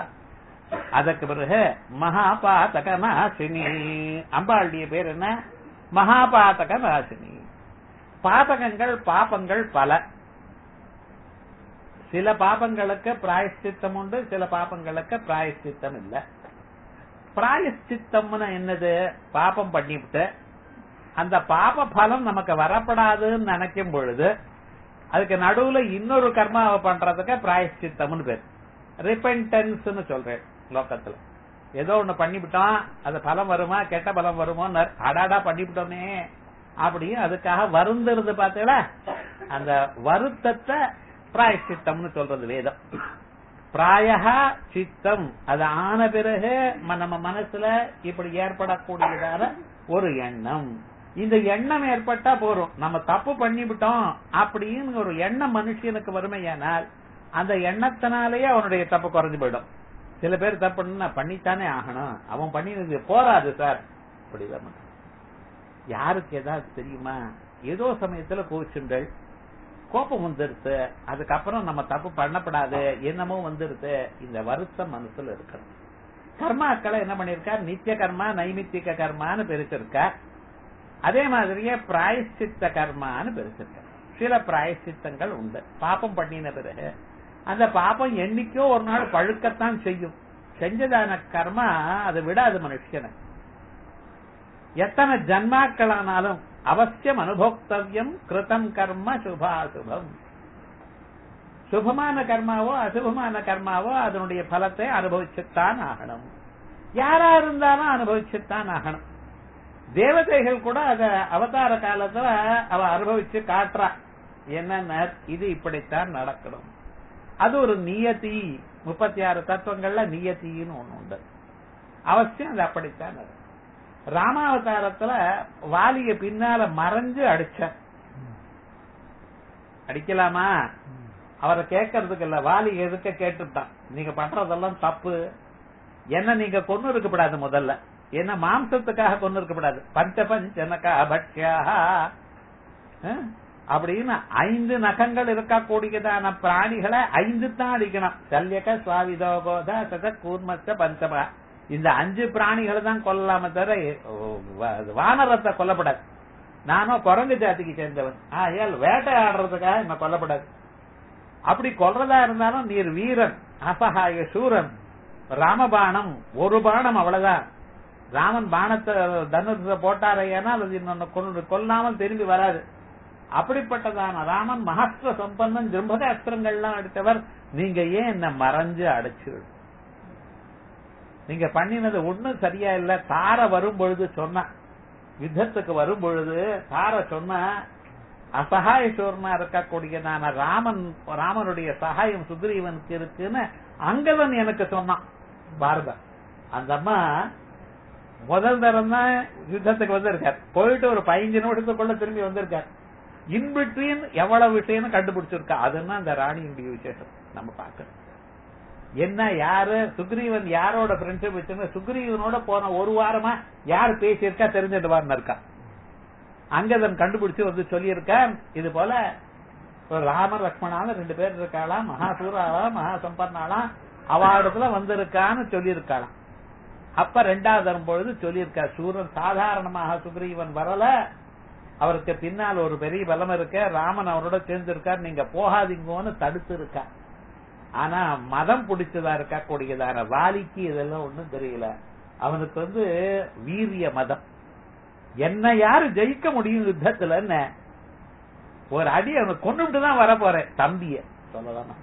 அதற்கு பிறகு மகாபாதக நாசினி அம்பாளுடைய பேர் என்ன மகாபாதக நாசினி பாதகங்கள் பாபங்கள் பல சில பாபங்களுக்கு பிராயஷ்சித்தம் உண்டு சில பாபங்களுக்கு பிராயஷ்சித்தம் இல்ல பிராயஷ்சித்தம்னு என்னது பாபம் பண்ணிவிட்டு அந்த பாப பலம் நமக்கு வரப்படாதுன்னு நினைக்கும் பொழுது அதுக்கு நடுவுல இன்னொரு கர்மாவை பண்றதுக்கு பிராயஷ்சித்தம்னு பேர் ரிப்பென்டன்ஸ் சொல்றேன் லோக்கத்துல ஏதோ ஒண்ணு பண்ணிவிட்டோம் அது பலம் வருமா கெட்ட பலம் வருமோ அடாடா பண்ணிவிட்டோமே அப்படியும் அதுக்காக வருந்துறது பார்த்தீங்களா அந்த வருத்தத்தை பிராயஷ்சித்தம்னு சொல்றது வேதம் பிராயகா சித்தம் அது ஆன பிறகு ம- நம்ம மனசுல இப்படி ஏற்படக்கூடியதான ஒரு எண்ணம் இந்த எண்ணம் ஏற்பட்டா போறோம் நம்ம தப்பு பண்ணிவிட்டோம் அப்படின்னு ஒரு எண்ணம் மனுஷனுக்கு வறுமையானால் அந்த எண்ணத்தினாலேயே அவனுடைய தப்பு குறைஞ்சு போயிடும் சில பேர் தப்பு பண்ணா பண்ணித்தானே ஆகணும் அவன் பண்ணினது போராது சார் அப்படிதான் பண்றான். யாருக்கு ஏதாவது தெரியுமா ஏதோ சமயத்துல கோச்சுங்கள் கோபம் வந்துருது அதுக்கப்புறம் நம்ம தப்பு பண்ணப்படாது என்னமோ வந்துருது இந்த வருத்தம் மனசுல இருக்கணும் கர்மாக்களை என்ன பண்ணிருக்கார் நித்திய கர்மா நைமித்திக கர்மான்னு பிரிச்சிருக்கார் அதே மாதிரியே பிராயஷ்சித்த கர்மான்னு பிரிச்சிருக்கார் சில பிராயஷ்சித்தங்கள் உண்டு பாப்பம் பண்ணின பிறகு அந்த பாப்பம் என்னைக்கோ ஒரு நாள் பழுக்கத்தான் செய்யும் செஞ்சதான கர்மா அதை விடாது மனுஷனை எத்தனை ஜன்மாக்களானாலும் அவசியம் அனுபோக்தவ்யம் கிருதம் கர்ம சுபாசுபம் சுபமான கர்மாவோ அசுபமான கர்மாவோ அதனுடைய பலத்தை அனுபவிச்சுத்தான் ஆகணும் யாரா இருந்தாலும் அனுபவிச்சுத்தான் ஆகணும் தேவதைகள் கூட அத அவதார காலத்துல அவ அனுபவிச்சு காட்டுறா என்னன்னா இது இப்படித்தான் நடக்கணும் அது ஒரு நியதி முப்பத்தி ஆறு தத்துவங்கள்ல நியத்தின்னு ஒண்ணு உண்டு அவசியம் அது அப்படித்தான் நடக்கும் ராமாவதாரத்துல வாலிய பின்னால மறைஞ்சு அடிச்சார் அடிக்கலாமா அவரை கேட்கறதுக்கு இல்ல வாலி எதுக்க கேட்டுட்டான் நீங்க பண்றதெல்லாம் தப்பு என்ன நீங்க கொண்டு இருக்கப்படாது முதல்ல என்ன மாம்சத்துக்காக கொண்டு இருக்கப்படாது பஞ்ச பஞ்சனகா பட்சியாக அப்படின்னு ஐந்து நகங்கள் இருக்கக்கூடியதான பிராணிகளை ஐந்து தான் அடிக்கணும் சல்யக சுவாவிதோகோத சத கூர்மச்ச பஞ்சபா இந்த அஞ்சு பிராணிகளை தான் கொல்லலாம தவிர வா- வானரத்தை கொல்லப்படாது நானும் குரங்கு ஜாதிக்கு சேர்ந்தவன் ஆகையால் வேட்டையாடுறதுக்காக என்ன கொல்லப்படாது அப்படி கொல்றதா இருந்தாலும் நீர் வீரன் அசகாய சூரன் ராமபாணம் ஒரு பாணம் அவ்வளவுதான் ராமன் பாணத்தை தனுஷ போட்டாரையானால் அது இன்னொன்னு கொன்னு கொல்லாமல் திரும்பி வராது அப்படிப்பட்டதான ராமன் மகாஸ்திர சம்பந்தன் ஜிம்பக அஸ்திரங்கள்லாம் அடித்தவர் நீங்க ஏன் என்ன மறைஞ்சு அடைச்சு நீங்க பண்ணினது ஒண்ணும் சரியா இல்ல தார வரும் பொழுது சொன்ன யுத்தத்துக்கு வரும் பொழுது தார சொன்ன அசகாய சோர்னா இருக்கக்கூடியதான ராமன் ராமனுடைய சகாயம் சுக்ரீவனுக்கு இருக்குன்னு அங்கவன் எனக்கு சொன்னான் பாரத அந்த அம்மா முதல் தரம் தான் யுத்தத்துக்கு வந்திருக்கார் போயிட்டு ஒரு பதினஞ்சு நிமிஷத்துக்குள்ள திரும்பி வந்திருக்கார் இன்பிட்வீன் எவ்வளவு விஷயம் கண்டுபிடிச்சிருக்கா அதுன்னா அந்த ராணியுடைய விசேஷம் நம்ம பார்க்கணும் என்ன யாரு சுக்ரீவன் யாரோட ஃப்ரெண்ட்ஷிப் வச்சிருந்த சுக்ரீவனோட போன ஒரு வாரமா யார் பேசியிருக்கா தெரிஞ்சுட்டு வார்னு இருக்கா அங்கதன் கண்டுபிடிச்சு வந்து சொல்லியிருக்கான் இது போல ஒரு ராமர் லக்ஷ்மணாலும் ரெண்டு பேர் இருக்காளாம் மகாசூராவா மகா சம்பன்னாலாம் அவ இடத்துல வந்திருக்கான்னு சொல்லியிருக்காளாம் அப்ப ரெண்டாவது வரும்பொழுது சொல்லியிருக்கா சூரன் சாதாரணமாக சுக்ரீவன் வரல அவருக்கு பின்னால் ஒரு பெரிய பலம் இருக்க ராமன் அவரோட சேர்ந்திருக்கார் நீங்க போகாதீங்கன்னு தடுத்து இருக்கா ஆனா மதம் பிடிச்சதா இருக்கா கூடியதான வாலிக்கு இதெல்லாம் ஒண்ணும் தெரியல அவனுக்கு வந்து வீரிய மதம் என்ன யாரு ஜெயிக்க முடியும் யுத்தத்துல என்ன ஒரு அடி அவனை கொண்டுட்டு தான் வர போறேன் தம்பிய சொல்லலாம்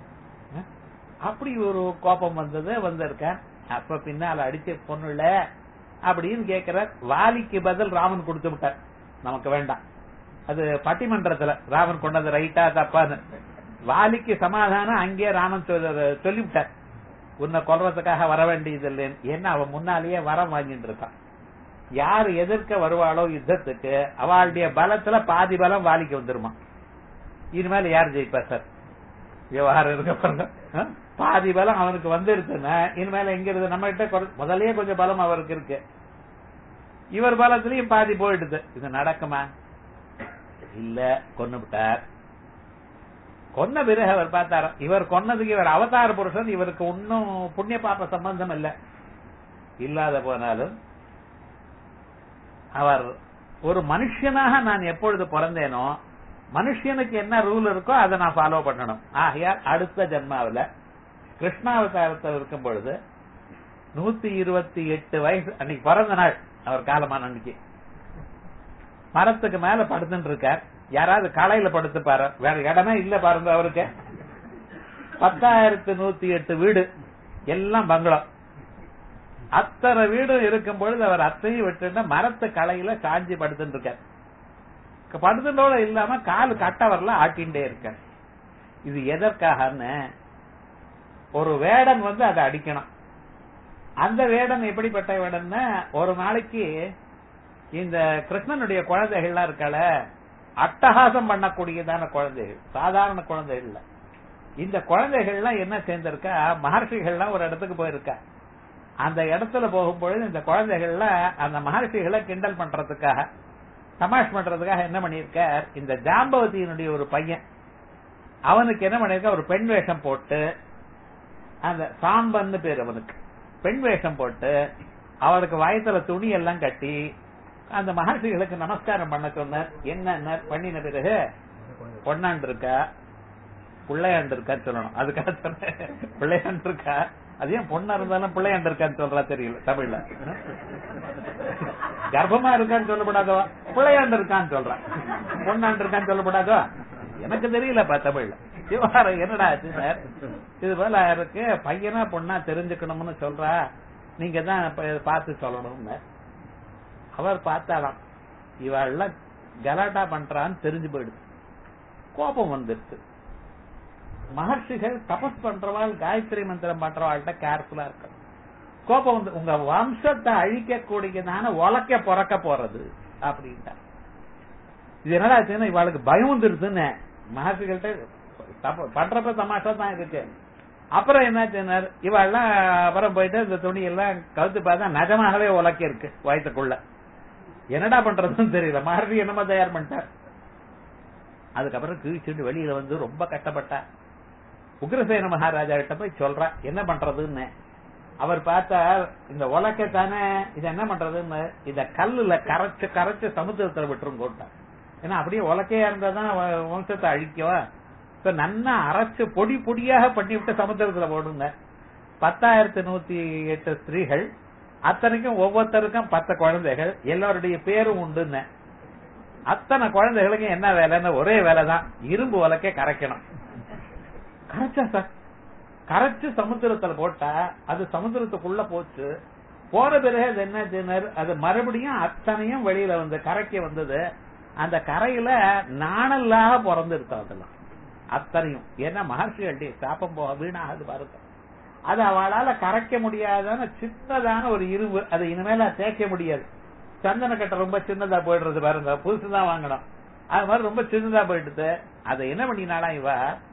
அப்படி ஒரு கோபம் வந்தது வந்திருக்கேன் அப்ப பின்னால அடிச்ச பொண்ணுல அப்படின்னு கேக்குற வாலிக்கு பதில் ராமன் கொடுத்து விட்டார் நமக்கு வேண்டாம் அது பட்டிமன்றத்துல ராமன் கொண்டது ரைட்டா தப்பான்னு வாலிக்கு சமாதானம் அங்கே ராமன் சொல்ல- சொல்லிவிட்டார் உன்னை கொல்றதுக்காக வர வேண்டியது இல்லைன்னு ஏன்னா அவன் முன்னாலேயே வரம் வாங்கிட்டு இருக்கான் யார் எதிர்க்க வருவாளோ யுத்தத்துக்கு அவளுடைய பலத்துல பாதி பலம் வாலிக்கு வந்துருமா இனிமேல் யார் ஜெயிப்பா சார் விவகாரம் இருக்க பாருங்க ஆ? பாதி பலம் அவனுக்கு வந்துருச்சுன்னா இனிமேல எங்க இருந்து நம்ம கிட்ட குறை- முதல்லயே கொஞ்சம் பலம் அவருக்கு இருக்கு இவர் பலத்திலயும் பாதி போயிடுது இது நடக்குமா இல்ல கொன்னு விட்டார் கொன்ன பிறகு அவர் பார்த்தார் இவர் கொன்னதுக்கு இவர் அவதார புருஷன் இவருக்கு இன்னும் புண்ணிய பாப்ப சம்பந்தம் இல்ல இல்லாத போனாலும் அவர் ஒரு மனுஷனாக நான் எப்பொழுது பிறந்தேனோ மனுஷனுக்கு என்ன ரூல் இருக்கோ அதை நான் ஃபாலோ பண்ணணும் ஆகையால் அடுத்த ஜென்மாவில கிருஷ்ணாவதாரத்தில் இருக்கும் பொழுது நூத்தி இருபத்தி எட்டு வயசு அன்னைக்கு பிறந்த நாள் அவர் காலமான அன்னைக்கு மரத்துக்கு மேல படுத்துட்டு இருக்கார் யாராவது களையில படுத்து பாரு வேற இடமே இல்ல பாருங்க அவருக்கு பத்தாயிரத்து நூத்தி எட்டு வீடு எல்லாம் பங்களா அத்தனை வீடும் இருக்கும் பொழுது அவர் அத்தையும் விட்டு மரத்து களையில சாஞ்சி படுத்துட்டு இருக்கார் படுத்துட்டோட இல்லாம கால் கட்டவர்ல ஆட்டின்டே இருக்கார் இது எதற்காகன்னு ஒரு வேடன் வந்து அதை அடிக்கணும் அந்த வேடன் எப்படிப்பட்ட வேடன்னா ஒரு நாளைக்கு இந்த கிருஷ்ணனுடைய குழந்தைகள்லாம் இருக்கால அட்டகாசம் பண்ணக்கூடியதான குழந்தைகள் சாதாரண குழந்தைகள் இல்ல இந்த குழந்தைகள்லாம் என்ன சேர்ந்திருக்கா மகர்ஷிகள்லாம் ஒரு இடத்துக்கு போயிருக்கா அந்த இடத்துல போகும்பொழுது இந்த குழந்தைகள்ல அந்த மகர்ஷிகளை கிண்டல் பண்றதுக்காக தமாஷ் பண்றதுக்காக என்ன பண்ணிருக்கார் இந்த ஜாம்பவதியினுடைய ஒரு பையன் அவனுக்கு என்ன பண்ணிருக்க ஒரு பெண் வேஷம் போட்டு அந்த சாம்பன்னு பேர் அவனுக்கு பெண் வேஷம் போட்டு அவருக்கு வயத்துல துணி எல்லாம் கட்டி அந்த மகர்ஷிகளுக்கு நமஸ்காரம் பண்ண சொன்னார் என்ன பண்ணின பிறகு பொன்னாண்டு இருக்கா பிள்ளையாண்டு இருக்கான்னு சொல்லணும் அதுக்காக சொன்னேன் பிள்ளையாண்டு இருக்கா அது ஏன் பொண்ணா இருந்தாலும் பிள்ளையாண்டு இருக்கான்னு சொல்றா தெரியல தமிழ்ல கர்ப்பமா இருக்கான்னு சொல்லப்படாதோ பிள்ளையாண்டு இருக்கான்னு சொல்றான் பொண்ணாண்டு இருக்கான்னு சொல்லப்படாதோ எனக்கு தெரியலப்பா தமிழ்ல விவகாரம் என்னடா ஆச்சு சார் இது போல இருக்கு பையனா பொண்ணா தெரிஞ்சுக்கணும்னு சொல்றா நீங்க தான் பார்த்து சொல்லணும்னு அவர் பார்த்தாலாம் இவெல்லாம் கலாட்டா பண்றான்னு தெரிஞ்சு போயிடுது கோபம் வந்துருச்சு மகர்ஷிகள் தபஸ் பண்றவாள் காயத்ரி மந்திரம் பண்றவாள்கிட்ட கேர்ஃபுல்லா இருக்கணும் கோபம் வந்து உங்க வம்சத்தை அழிக்க கூடியதான உலக்க பிறக்க போறது அப்படின்ட்டா இது என்னடா ஆச்சுன்னா இவாளுக்கு பயம் வந்துருதுன்னு மகர்ஷிகள்கிட்ட பண்றப்ப தமாஷா தான் இருக்கு அப்புறம் என்ன இவாள்லாம் அப்புறம் போயிட்டு இந்த துணி எல்லாம் கவுத்து பார்த்தா நிஜமாகவே உலக்க இருக்கு வயத்துக்குள்ள என்னடா பண்றதுன்னு தெரியல மறுபடியும் என்னமா தயார் பண்ணிட்டார் அதுக்கப்புறம் கீழ்ச்சிட்டு வெளியில வந்து ரொம்ப கஷ்டப்பட்டா உக்ரசேன மகாராஜா கிட்ட போய் சொல்றா என்ன பண்றதுன்னு அவர் பார்த்தா இந்த உலக்க தானே இது என்ன பண்றதுன்னு இத கல்லுல கரைச்சு கரைச்சு சமுத்திரத்துல விட்டுரும் போட்டார் ஏன்னா அப்படியே உலக்கையா இருந்தாதான் வம்சத்தை அழிக்கவா இப்ப நன்னா அரைச்சு பொடி பொடியாக பண்ணி விட்டு சமுத்திரத்துல போடுங்க பத்தாயிரத்தி நூத்தி எட்டு ஸ்திரீகள் அத்தனைக்கும் ஒவ்வொருத்தருக்கும் பத்து குழந்தைகள் எல்லாருடைய பேரும் உண்டுன்னு அத்தனை குழந்தைகளுக்கும் என்ன வேலைன்னு ஒரே வேலை தான் இரும்பு உலக்கே கரைக்கணும் கரைச்சா சார் கரைச்சு சமுத்திரத்துல போட்டா அது சமுத்திரத்துக்குள்ள போச்சு போற பிறகு அது என்ன தினர் அது மறுபடியும் அத்தனையும் வெளியில வந்து கரைக்க வந்தது அந்த கரையில நாணல்லாக பிறந்திருக்கு அதெல்லாம் அத்தனையும் ஏன்னா மகர்ஷிகளுடைய சாப்பம் போக வீணாகுது பாருங்க அது அவளால கரைக்க முடியாதான சின்னதான ஒரு இரும்பு அது இனிமேல தேய்க்க முடியாது சந்தன கட்டை ரொம்ப சின்னதா போயிடுறது பாருங்க புதுசுதான் வாங்கணும் அது மாதிரி ரொம்ப சின்னதா போயிடுது அதை என்ன பண்ணினாலா இவ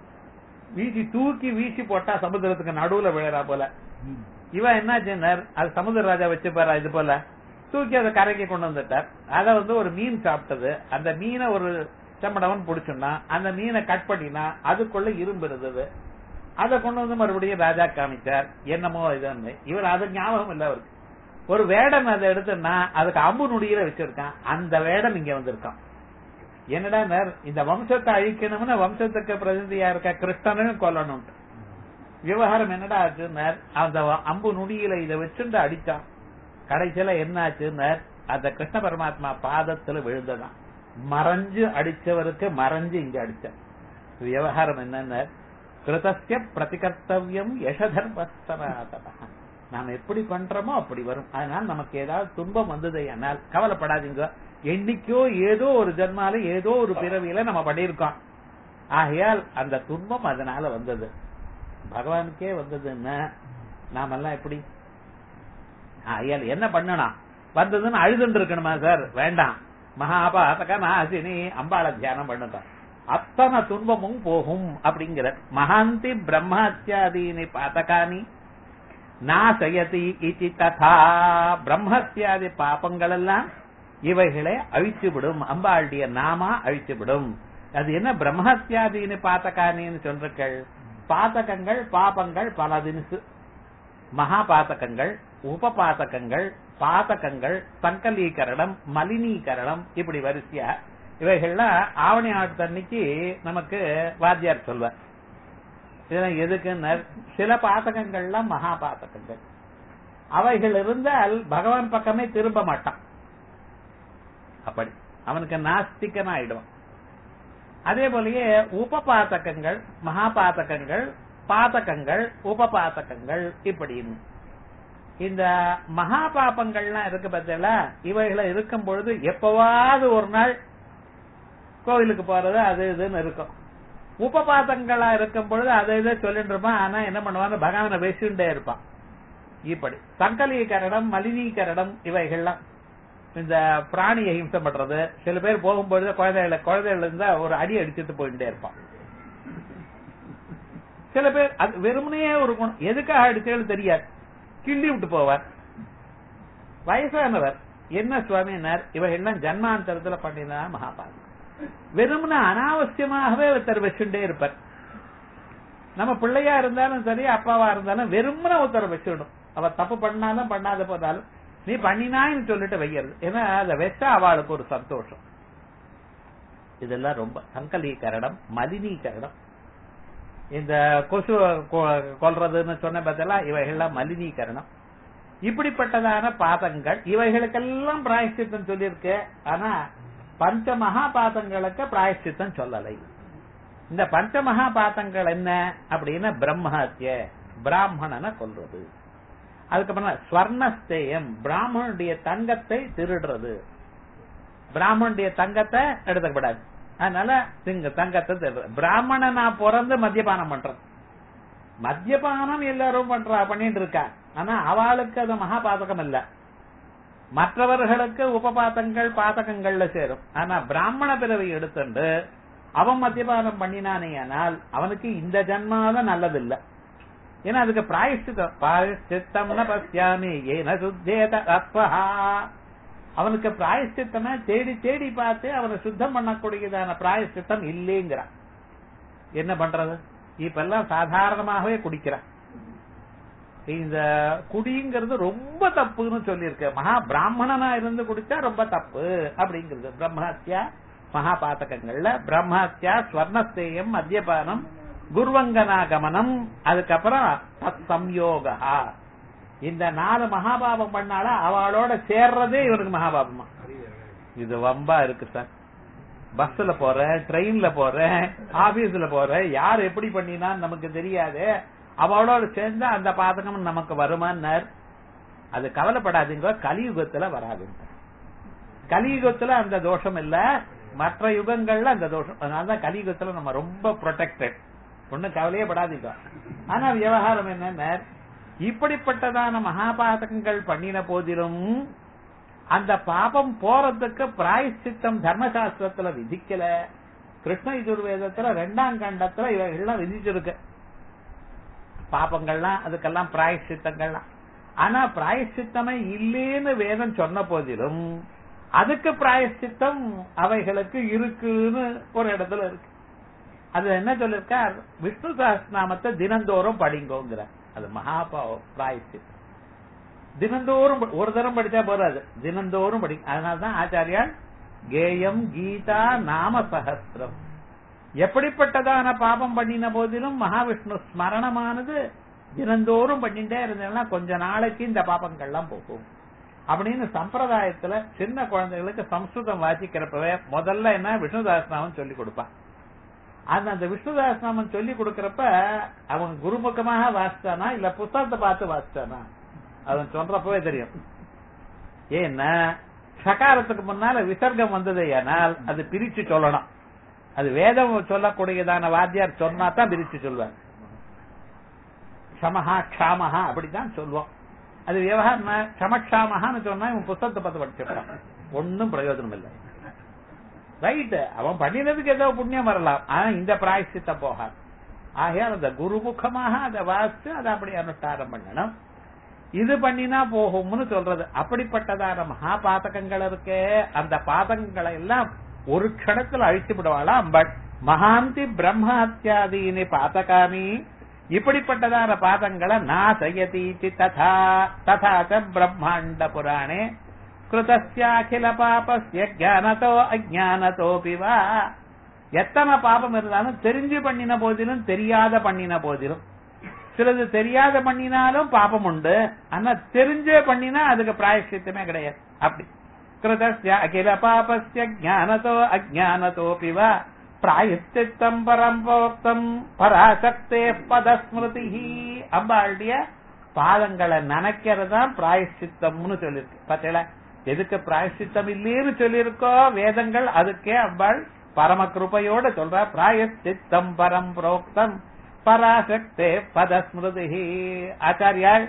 வீசி தூக்கி வீசி போட்டா சமுத்திரத்துக்கு நடுவுல விழறா போல இவ என்ன செஞ்சார் அது சமுத்திர ராஜா வச்சுப்பாரா இது போல தூக்கி அதை கரைக்கு கொண்டு வந்துட்டார் அதை வந்து ஒரு மீன் சாப்பிட்டது அந்த மீனை ஒரு செம்மடவன் பிடிச்சுன்னா அந்த மீனை கட் பண்ணினா அதுக்குள்ள இரும்பு இருந்தது அதை கொண்டு வந்து மறுபடியும் ராஜா காமிச்சார் என்னமோ இதுன்னு இவர் அது ஞாபகம் இல்ல அவருக்கு ஒரு வேடன் அதை எடுத்துன்னா அதுக்கு அம்பு நுடியில வச்சிருக்கான் அந்த வேடன் இங்க வந்திருக்கான் என்னடா இந்த வம்சத்தை அழிக்கணும்னு வம்சத்துக்கு பிரதிநிதியா இருக்க கிருஷ்ணனும் கொல்லணும் விவகாரம் என்னடா ஆச்சுன்னார் அந்த அம்பு நுடியில இதை வச்சுட்டு அடிச்சான் கடைசியில என்ன ஆச்சுன்னார் அந்த கிருஷ்ண பரமாத்மா பாதத்துல விழுந்ததான் மறைஞ்சு அடிச்சவருக்கு மறைஞ்சு இங்க அடிச்சார் விவகாரம் என்னன்னா கிருதஸ்ய பிரதிகர்த்தவியம் யசதர்மஸ்தராதனா நாம எப்படி பண்றோமோ அப்படி வரும் அதனால நமக்கு ஏதாவது துன்பம் வந்தது ஆனால் கவலைப்படாதீங்க என்னைக்கோ ஏதோ ஒரு ஜென்மால ஏதோ ஒரு பிறவியில நம்ம பண்ணியிருக்கோம் ஆகையால் அந்த துன்பம் அதனால வந்தது பகவானுக்கே வந்ததுன்னா நாமெல்லாம் எப்படி ஆகையால் என்ன பண்ணணும் வந்ததுன்னு அழுதுன்னு இருக்கணுமா சார் வேண்டாம் மகாபாதக நாசினி அம்பாள தியானம் பண்ணுங்க அத்தனை துன்பமும் போகும் அப்படிங்கிற மகாந்தி பிரம்மஹத்தியாதீனி பாத்தகானி நாசயதி இதி ததா பிரம்மஹத்தியாதி பாப்பங்கள் எல்லாம் இவைகளை அழிச்சு விடும் அம்பாளுடைய நாமா அழிச்சு விடும் அது என்ன பிரம்மஹத்தியாதீனி பாத்தகானின்னு சொல்றீர்கள் பாத்தகங்கள் பாபங்கள் பல தினசு மகா பாத்தகங்கள் உப பாத்தகங்கள் பாதகங்கள் சங்கலீகரணம் மலினீகரணம் இப்படி வரிசையா இவைகள்லாம் ஆவணி ஆட்டன்னைக்கு நமக்கு வாத்தியார் சொல்வார் இதெல்லாம் எதுக்குன்னு சில பாதகங்கள்லாம் மகா பாதகங்கள் அவைகள் இருந்தால் பகவான் பக்கமே திரும்ப மாட்டான் அப்படி அவனுக்கு நாஸ்திகன் ஆயிடுவான் அதே போலயே உபபாதகங்கள் மகாபாதகங்கள் பாதகங்கள் உபபாதகங்கள் இப்படின்னு இந்த மகா பாபங்கள்லாம் இருக்கு பார்த்தீங்களா இவைகளை இருக்கும் பொழுது எப்பவாவது ஒரு நாள் கோவிலுக்கு போறது அது இதுன்னு இருக்கும் உபபாதங்களா இருக்கும் பொழுது அதை இதை சொல்லிட்டு இருப்பான் ஆனா என்ன பண்ணுவான்னு பகவானை பேசிண்டே இருப்பான் இப்படி சங்கலீகரணம் மலினீகரணம் இவைகள்லாம் இந்த பிராணியை ஹிம்சை பண்றது சில பேர் போகும்பொழுது குழந்தைகளை குழந்தைகள் இருந்தா ஒரு அடி அடிச்சுட்டு போயிட்டே இருப்பான் சில பேர் அது வெறுமனையே ஒரு குணம் எதுக்காக அடிச்சேன்னு தெரியாது கிள்ளி விட்டு போவார் வயசானவர் என்ன சுவாமினார் இவைகள்லாம் ஜன்மாந்தரத்துல பண்ணினா மகாபாரதம் வெறுமன அனாவசியமாகவே ஒருத்தர் வச்சுட்டே இருப்பார் நம்ம பிள்ளையா இருந்தாலும் சரி அப்பாவா இருந்தாலும் வெறுமன ஒருத்தர் வச்சுடும் அவ தப்பு பண்ணாலும் பண்ணாத போதாலும் நீ பண்ணினான்னு சொல்லிட்டு வைக்கிறது ஏன்னா அதை வச்சா அவளுக்கு ஒரு சந்தோஷம் இதெல்லாம் ரொம்ப சங்கலீகரணம் மலினீகரணம் இந்த கொசு கொ- கொல்றதுன்னு சொன்ன பார்த்தலாம் இவைகள்லாம் மலினீகரணம் இப்படிப்பட்டதான பாதங்கள் இவைகளுக்கெல்லாம் பிராயஷ்சித்தம் சொல்லியிருக்கு ஆனா பஞ்ச மகா பாதங்களுக்கு பிராயஷ்சித்தம் சொல்லலை இந்த பஞ்ச மகா பாதங்கள் என்ன அப்படின்னா பிரம்மஹத்திய பிராமணனை கொல்றது அதுக்கப்புறம் ஸ்வர்ணஸ்தேயம் பிராமணனுடைய தங்கத்தை திருடுறது பிராமணனுடைய தங்கத்தை எடுத்துக்கப்படாது அதனால திங்க தங்கத்தை திருடுறது பிராமணனா பிறந்து மத்தியபானம் பண்றது மத்தியபானம் எல்லாரும் பண்றா பண்ணிட்டு இருக்கா ஆனா அவளுக்கு அது மகா பாதகம் இல்ல மற்றவர்களுக்கு உபபாதங்கள் பாதகங்கள்ல சேரும் ஆனா பிராமண பிறவை எடுத்துண்டு அவன் மத்தியபானம் பண்ணினானேயானால் அவனுக்கு இந்த ஜன்மாதான் நல்லதில்லை ஏன்னா அதுக்கு பிராயஷ்சித்தம் பிராயஷ்சித்தம்னு பசியாமி ஏன சுத்தேத அத்வஹா அவனுக்கு பிராயஷ்சித்தமே தேடி தேடி பார்த்து அவனை சுத்தம் பண்ணக்கூடியதான பிராயஷ்சித்தம் இல்லைங்கிறான் என்ன பண்றது இப்ப எல்லாம் சாதாரணமாகவே குடிக்கிறான் இந்த குடிங்கிறது ரொம்ப தப்புன்னு சொல்லியிருக்கு மகா பிராமணனா இருந்து குடிச்சா ரொம்ப தப்பு அப்படிங்கிறது பிரம்மஹத்யா மகா பாத்தகங்கள்ல பிரம்மஹத்யா ஸ்வர்ணஸ்தேயம் மத்தியபானம் குருவங்கனாகமனம் அதுக்கப்புறம் தத் சம்யோகா இந்த நாலு மகாபாபம் பண்ணால அவளோட சேர்றதே இவனுக்கு மகாபாபமா இது வம்பா இருக்கு சார் பஸ்ல போறேன் ட்ரெயின்ல போறேன் ஆபீஸ்ல போறேன் யார் எப்படி பண்ணினான்னு நமக்கு தெரியாது அவளோட சேர்ந்து அந்த பாதகம் நமக்கு வருமானார் அது கவலைப்படாதீங்க கலியுகத்துல வராதுங்க கலியுகத்துல அந்த தோஷம் இல்ல மற்ற யுகங்கள்ல அந்த தோஷம் அதனாலதான் கலியுகத்துல நம்ம ரொம்ப ப்ரொடெக்டட் ஒண்ணும் கவலையே படாதீங்க ஆனா விவகாரம் என்னன்னா இப்படிப்பட்டதான மகாபாதகங்கள் பண்ணின போதிலும் அந்த பாபம் போறதுக்கு பிராயச்சித்தம் தர்மசாஸ்திரத்துல விதிக்கல கிருஷ்ண யஜுர்வேதத்துல ரெண்டாம் கண்டத்துல இவைகள்லாம் விதிச்சிருக்கு பாபங்கள்லாம் அதுக்கெல்லாம் பிராயச்சித்தங்கள்லாம் ஆனா பிராயச்சித்தமே இல்லேன்னு வேதம் சொன்ன போதிலும் அதுக்கு பிராயச்சித்தம் அவைகளுக்கு இருக்குன்னு ஒரு இடத்துல இருக்கு அது என்ன சொல்லிருக்கார் விஷ்ணு சஹஸ்ரநாமத்தை தினந்தோறும் படிங்கோங்கிற அது மகாபா பிராயச்சித்தம் தினந்தோறும் ப- ஒரு தரம் படிச்சா போறாது தினந்தோறும் படி அதனாலதான் ஆச்சாரியால் கேயம் கீதா நாம சஹஸ்ரம் எப்படிப்பட்டதான பாபம் பண்ணின போதிலும் மகாவிஷ்ணு ஸ்மரணமானது தினந்தோறும் பண்ணிட்டே இருந்தேன்னா கொஞ்ச நாளைக்கு இந்த பாபங்கள்லாம் போகும் அப்படின்னு சம்பிரதாயத்துல சின்ன குழந்தைகளுக்கு சம்ஸ்கிருதம் வாசிக்கிறப்பவே முதல்ல என்ன விஷ்ணு சஹஸ்ரநாமம் சொல்லி கொடுப்பான் அந்த அந்த விஷ்ணு சஹஸ்ரநாமம் சொல்லி கொடுக்கறப்ப அவன் குருமுகமாக வாசிச்சானா இல்ல புத்தகத்தை பார்த்து வாசிச்சானா அவன் சொல்றப்பவே தெரியும் ஏன்னா சகாரத்துக்கு முன்னால விசர்க்கம் வந்தது ஆனால் அது பிரிச்சு சொல்லணும் அது வேதம் சொல்லக்கூடியதான வாத்தியார் சொன்னா தான் பிரிச்சு சொல்வார் க்ஷமஹா க்ஷாமஹா அப்படித்தான் சொல்லுவோம் அது விவகாரம் க்ஷமக்ஷாமஹான்னு சொன்னா இவன் புத்தகத்தை பார்த்து படிச்சிருக்கான் ஒன்னும் பிரயோஜனம் இல்லை ரைட் அவன் பண்ணினதுக்கு ஏதோ புண்ணியம் வரலாம் ஆனா இந்த பிராயசித்த போகாது ஆகையால் அந்த குருமுகமாக அதை வாசித்து அதை அப்படி அனுஷ்டானம் பண்ணணும் இது பண்ணினா போகும்னு சொல்றது அப்படிப்பட்டதான மகா பாதகங்கள் இருக்கே அந்த பாதகங்களை எல்லாம் ஒரு க்ஷணத்துல அழிச்சு விடுவாளாம் பட் மகாந்தி பிரம்ம ஹத்தியாதீனி பாதகாமி இப்படிப்பட்டதான பாதங்களை நாசயதீதி ததா ததா ச பிரம்மாண்ட புராணே கிருதஸ்யாகில பாபஸ்ய ஜானதோ அஜானதோபி வா எத்தனை பாபம் இருந்தாலும் தெரிஞ்சு பண்ணின போதிலும் தெரியாத பண்ணின போதிலும் சிலது தெரியாத பண்ணினாலும் பாபம் உண்டு ஆனா தெரிஞ்சே பண்ணினா அதுக்கு பிராயஷ்சித்தமே கிடையாது அப்படி கிருதஸ்ய அகில பாபஸ்ய ஜானதோ அஜானதோபி வா பிராயஷ்சித்தம் பரம்போக்தம் பராசக்தே பதஸ்மிருதி அம்பாளுடைய பாதங்களை நனைக்கிறது தான் பிராயஷ்சித்தம்னு சொல்லிருக்கு பார்த்தீங்களா எதுக்கு பிராயஷ்சித்தம் இல்லைன்னு சொல்லியிருக்கோ வேதங்கள் அதுக்கே அம்பாள் பரம கிருபையோட சொல்ற பிராயஷ்சித்தம் பரம் புரோக்தம் பராசக்தே பதஸ்மிருதி ஆச்சாரியால்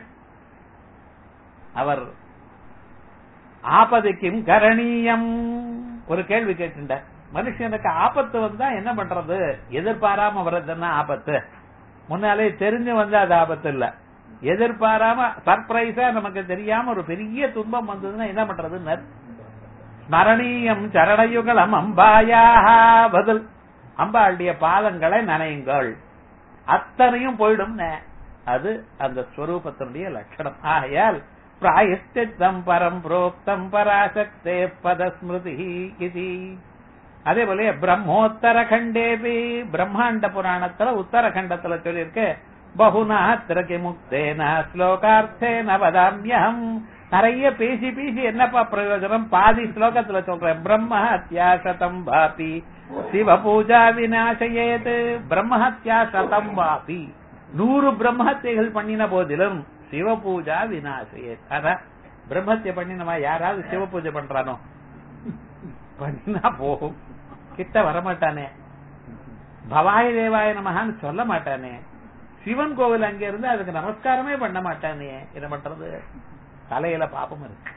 அவர் ஆபதிக்கும் கரணீயம் ஒரு கேள்வி கேட்டுட்டார் மனுஷனுக்கு ஆபத்து வந்தா என்ன பண்றது எதிர்பாராம வர்றதுன்னா ஆபத்து முன்னாலே தெரிஞ்சு வந்தா அது ஆபத்து இல்ல எதிர்பாராம சர்ப்ரைஸா நமக்கு தெரியாம ஒரு பெரிய துன்பம் வந்ததுன்னா என்ன பண்றதுன்னு ஸ்மரணீயம் சரணயுகலம் அம்பாயாக பதில் அம்பாளுடைய பாதங்களை நனையுங்கள் அத்தனையும் போயிடும் அது அந்த ஸ்வரூபத்தினுடைய லட்சணம் ஆகையால் பிராயஷ்டித்தம் பரம் புரோக்தம் பராசக்தே பதஸ்மிருதி இது அதே போல பிரம்மோத்தர கண்டேபி பிரம்மாண்ட புராணத்துல உத்தரகண்டத்துல சொல்லியிருக்கு பகுநாத்திரகி முக்தேன ஸ்லோகார்த்தேன வதாமியம் நிறைய பேசி பேசி என்னப்பா பிரயோஜனம் பாதி ஸ்லோகத்துல சொல்றேன் பிரம்மஹத்யா சதம் வாபி சிவ பூஜா விநாசயேத் பிரம்மஹத்யா சதம் வாபி நூறு பிரம்மஹத்தியைகள் பண்ணின போதிலும் சிவ பூஜா விநாசயேத் அதான் பிரம்மஹத்திய பண்ணினவா யாராவது சிவ பூஜை பண்றானோ பண்ணினா போகும் கிட்ட வரமாட்டானே பவாய தேவாய நமகான்னு சொல்ல மாட்டானே சிவன் கோவில் அங்க இருந்து அதுக்கு நமஸ்காரமே பண்ண மாட்டானே என்ன பண்றது தலையில பாப்பம் இருக்கு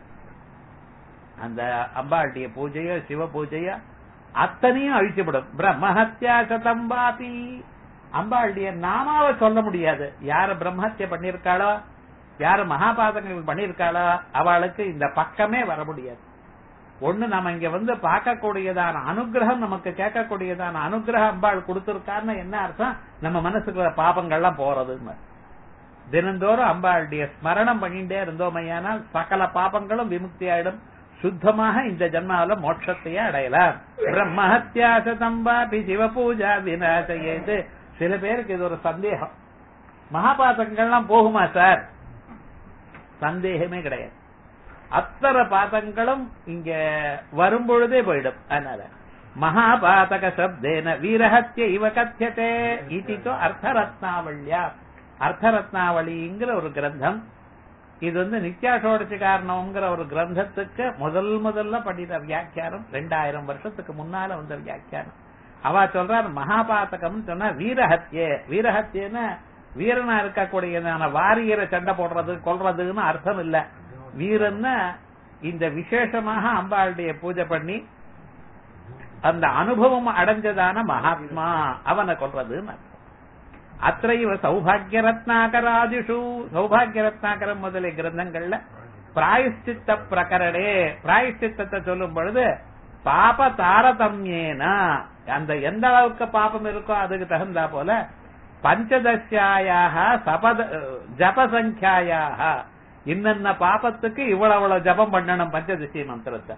அந்த அம்பாளுடைய பூஜையோ சிவ பூஜையோ அத்தனையும் அழிச்சுவிடும் பிரம்மஹத்யா சதம்பாபி அம்பாளுடைய நாமாவை சொல்ல முடியாது யார பிரம்மஹத்திய பண்ணிருக்காளோ யாரு மகாபாதங்கள் பண்ணிருக்காளோ அவளுக்கு இந்த பக்கமே வர முடியாது ஒண்ணு நம்ம இங்க வந்து பார்க்கக்கூடியதான அனுகிரகம் நமக்கு கேட்கக்கூடியதான அனுகிரகம் அம்பாள் கொடுத்திருக்காருன்னு என்ன அர்த்தம் நம்ம மனசுக்குள்ள பாபங்கள்லாம் போறதுன்னு தினந்தோறும் அம்பாளுடைய ஸ்மரணம் பண்ணிட்டே இருந்தோமையானால் சகல பாபங்களும் விமுக்தி ஆயிடும் சுத்தமாக இந்த ஜன்மாவில மோட்சத்தையே அடையலாம் பிரம்மஹத்தியாசதம்பாபி சிவ பூஜா விநாசையது சில பேருக்கு இது ஒரு சந்தேகம் மகாபாதங்கள்லாம் போகுமா சார் சந்தேகமே கிடையாது அத்தனை பாதங்களும் இங்க வரும்பொழுதே போயிடும் அதனால மகாபாதக சப்தேன வீரஹத்திய இவ கத்தியதே இதித்தோ அர்த்தரத்னாவல்யா அர்த்தரத்னாவளிங்கிற ஒரு கிரந்தம் இது வந்து நித்யாசோடசி காரணம்ங்கிற ஒரு கிரந்தத்துக்கு முதல் முதல்ல பண்ணின வியாக்கியானம் ரெண்டாயிரம் வருஷத்துக்கு முன்னால வந்த வியாக்கியானம் அவ சொல்றார் மகாபாத்தகம் சொன்னா வீரஹத்திய வீரஹத்தியன்னு வீரனா இருக்கக்கூடியதான வாரியரை சண்டை போடுறது கொல்றதுன்னு அர்த்தம் இல்ல வீரன்னா இந்த விசேஷமாக அம்பாளுடைய பூஜை பண்ணி அந்த அனுபவம் அடைஞ்சதான மகாத்மா அவனை கொல்றதுன்னு அர்த்தம் அத்தைவ சௌபாகிய ரத்னாகராதிஷு சௌபாகிய ரத்னாகரம் முதலிய கிரந்தங்கள்ல பிராயஷ்சித்த பிரகரணே பிராயஷ்சித்தத்தை சொல்லும் பொழுது பாப தாரதமியேனா அந்த எந்த அளவுக்கு பாபம் இருக்கோ அதுக்கு தகுந்தா போல பஞ்சதசியாயாக சபத ஜபசங்கியாயாக இன்னென்ன பாபத்துக்கு இவ்வளவு ஜபம் பண்ணணும் பஞ்சதசி மந்திரத்தை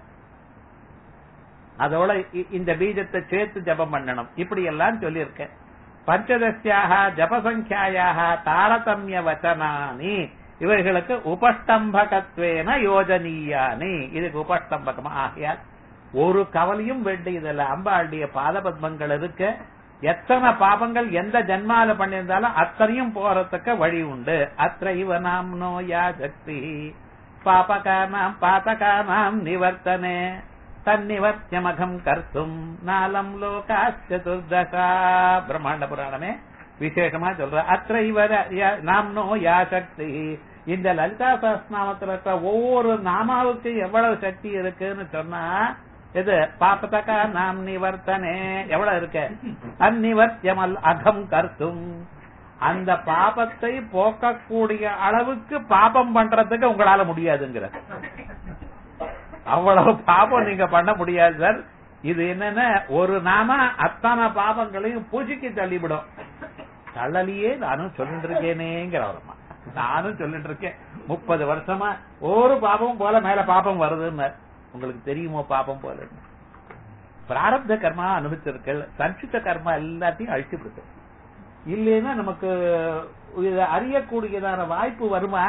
அதோட இந்த பீஜத்தை சேர்த்து ஜபம் பண்ணணும் இப்படி எல்லாம் சொல்லியிருக்கேன் பஞ்சதசியாக ஜபசங்கியாயாக தாரதமிய வச்சனானி இவைகளுக்கு உபஸ்தம்பகத்வேன யோஜனீயானி இதுக்கு உபஸ்தம்பகம் ஆகையால் ஒரு கவலையும் வேண்டியதில்லை அம்பாளுடைய பாதபத்மங்கள் இருக்கு எத்தனை பாபங்கள் எந்த ஜன்மால பண்ணியிருந்தாலும் அத்தனையும் போறதுக்கு வழி உண்டு அத்த இவ நாம் நோயா சக்தி பாபகானாம் பாதகானாம் நிவர்த்தனே தன்னிவர்த்தியமகம் கர்த்தும் நாலம் லோகாச்சதுர்தசா பிரம்மாண்ட புராணமே விசேஷமா சொல்ற அத்த இவர நாம்னோ யா சக்தி இந்த லலிதா சஹஸ்நாமத்துல இருக்கிற ஒவ்வொரு நாமாவுக்கு எவ்வளவு சக்தி இருக்குன்னு சொன்னா இது பாபதகா நாம் நிவர்த்தனே எவ்வளவு இருக்கு அந்நிவர்த்தியமல் அகம் கர்த்தும் அந்த பாபத்தை போக்கக்கூடிய அளவுக்கு பாபம் பண்றதுக்கு உங்களால முடியாதுங்கிற அவ்வளவு பாபம் நீங்க பண்ண முடியாது சார் இது என்னன்னா ஒரு நாம அத்தனை பாபங்களையும் பூஜைக்கு தள்ளிவிடும் தள்ளலியே நானும் சொல்லிட்டு இருக்கேனேங்கிற வரமா நானும் சொல்லிட்டு இருக்கேன் முப்பது வருஷமா ஒரு பாபம் போல மேல பாப்பம் வருதுன்னு உங்களுக்கு தெரியுமோ பாப்பம் போல பிராரப்த கர்மா அனுபவிச்சிருக்கள் சஞ்சித கர்மா எல்லாத்தையும் அழிச்சு விடுது இல்லைன்னா நமக்கு இதை அறியக்கூடியதான வாய்ப்பு வருமா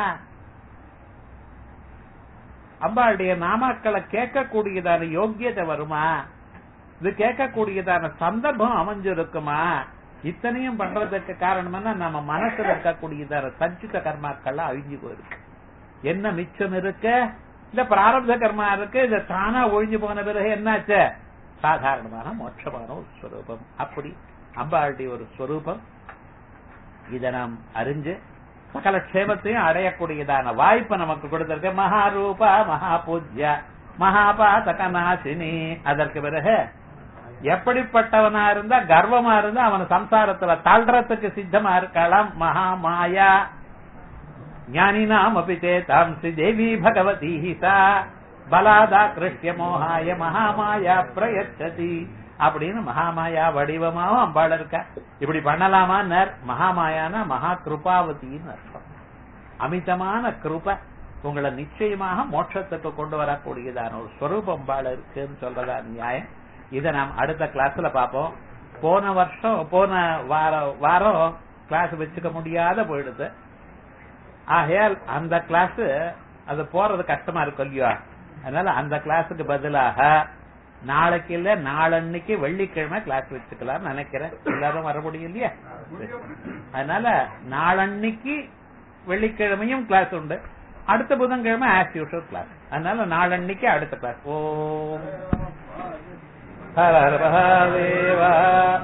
அம்பாளுடைய நாமாக்களை கேட்கக்கூடியதான யோக்கியதை வருமா இது கேட்கக்கூடியதான சந்தர்ப்பம் அமைஞ்சிருக்குமா இத்தனையும் பண்றதுக்கு காரணம் என்ன நம்ம மனசுல இருக்கக்கூடியதான சஞ்சித கர்மாக்கள்லாம் அழிஞ்சு போயிருக்கு என்ன மிச்சம் இருக்கு இல்ல பிராரப்த கர்மா இருக்கு இத தானா ஒழிஞ்சு போன பிறகு என்னாச்சு சாதாரணமான மோட்சமான ஒரு ஸ்வரூபம் அப்படி அம்பாளுடைய ஒரு ஸ்வரூபம் இத நாம் அறிஞ்சு சகல க்ஷேமத்தையும் அடையக்கூடியதான வாய்ப்பை நமக்கு கொடுத்திருக்க மகாரூபா மகா பூஜ்யா மகாபாதக நாசினி அதற்கு பிறகு எப்படிப்பட்டவனா இருந்தா கர்வமா இருந்தா அவன் சம்சாரத்துல தள்ளுறதுக்கு சித்தமா இருக்கலாம் மகா மாயா ஞானினாம் அப்படி தாம் ஸ்ரீ தேவி பகவதி சா பலாதா கிருஷ்ய மோகாய மகாமாயா பிரயச்சதி அப்படின்னு மகாமாயா வடிவமாவும் அம்பாள் இருக்கா இப்படி பண்ணலாமா மகாமாயானா மகா கிருபாவதின்னு அர்த்தம் அமிதமான கிருப உங்களை நிச்சயமாக மோட்சத்துக்கு கொண்டு வரக்கூடியதான ஒரு ஸ்வரூபம் அம்பாள் இருக்குன்னு சொல்றதா நியாயம் இதை நாம் அடுத்த கிளாஸ்ல பார்ப்போம் போன வருஷம் போன வாரம் வாரம் கிளாஸ் வச்சுக்க முடியாத போயிடுது ஆகையால் அந்த கிளாஸ் அது போறது கஷ்டமா இருக்கும் இல்லையா அதனால அந்த கிளாஸுக்கு பதிலாக நாளைக்கு இல்ல நாளன்னைக்கு வெள்ளிக்கிழமை கிளாஸ் வச்சுக்கலாம் நினைக்கிறேன் எல்லாரும் வர முடியும் இல்லையா அதனால நாளன்னைக்கு வெள்ளிக்கிழமையும் கிளாஸ் உண்டு அடுத்த புதன்கிழமை ஆஸ் யூஷுவல் கிளாஸ் அதனால நாளன்னைக்கு அடுத்த கிளாஸ் ஓம் ஹர ஹர மகாதேவா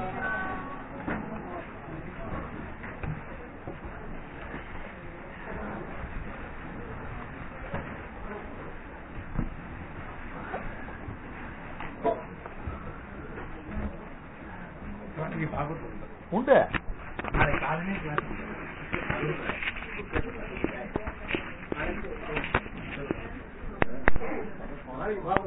உண்டு நாளைக்கு காலையிலே கிளாஸ் உண்டு.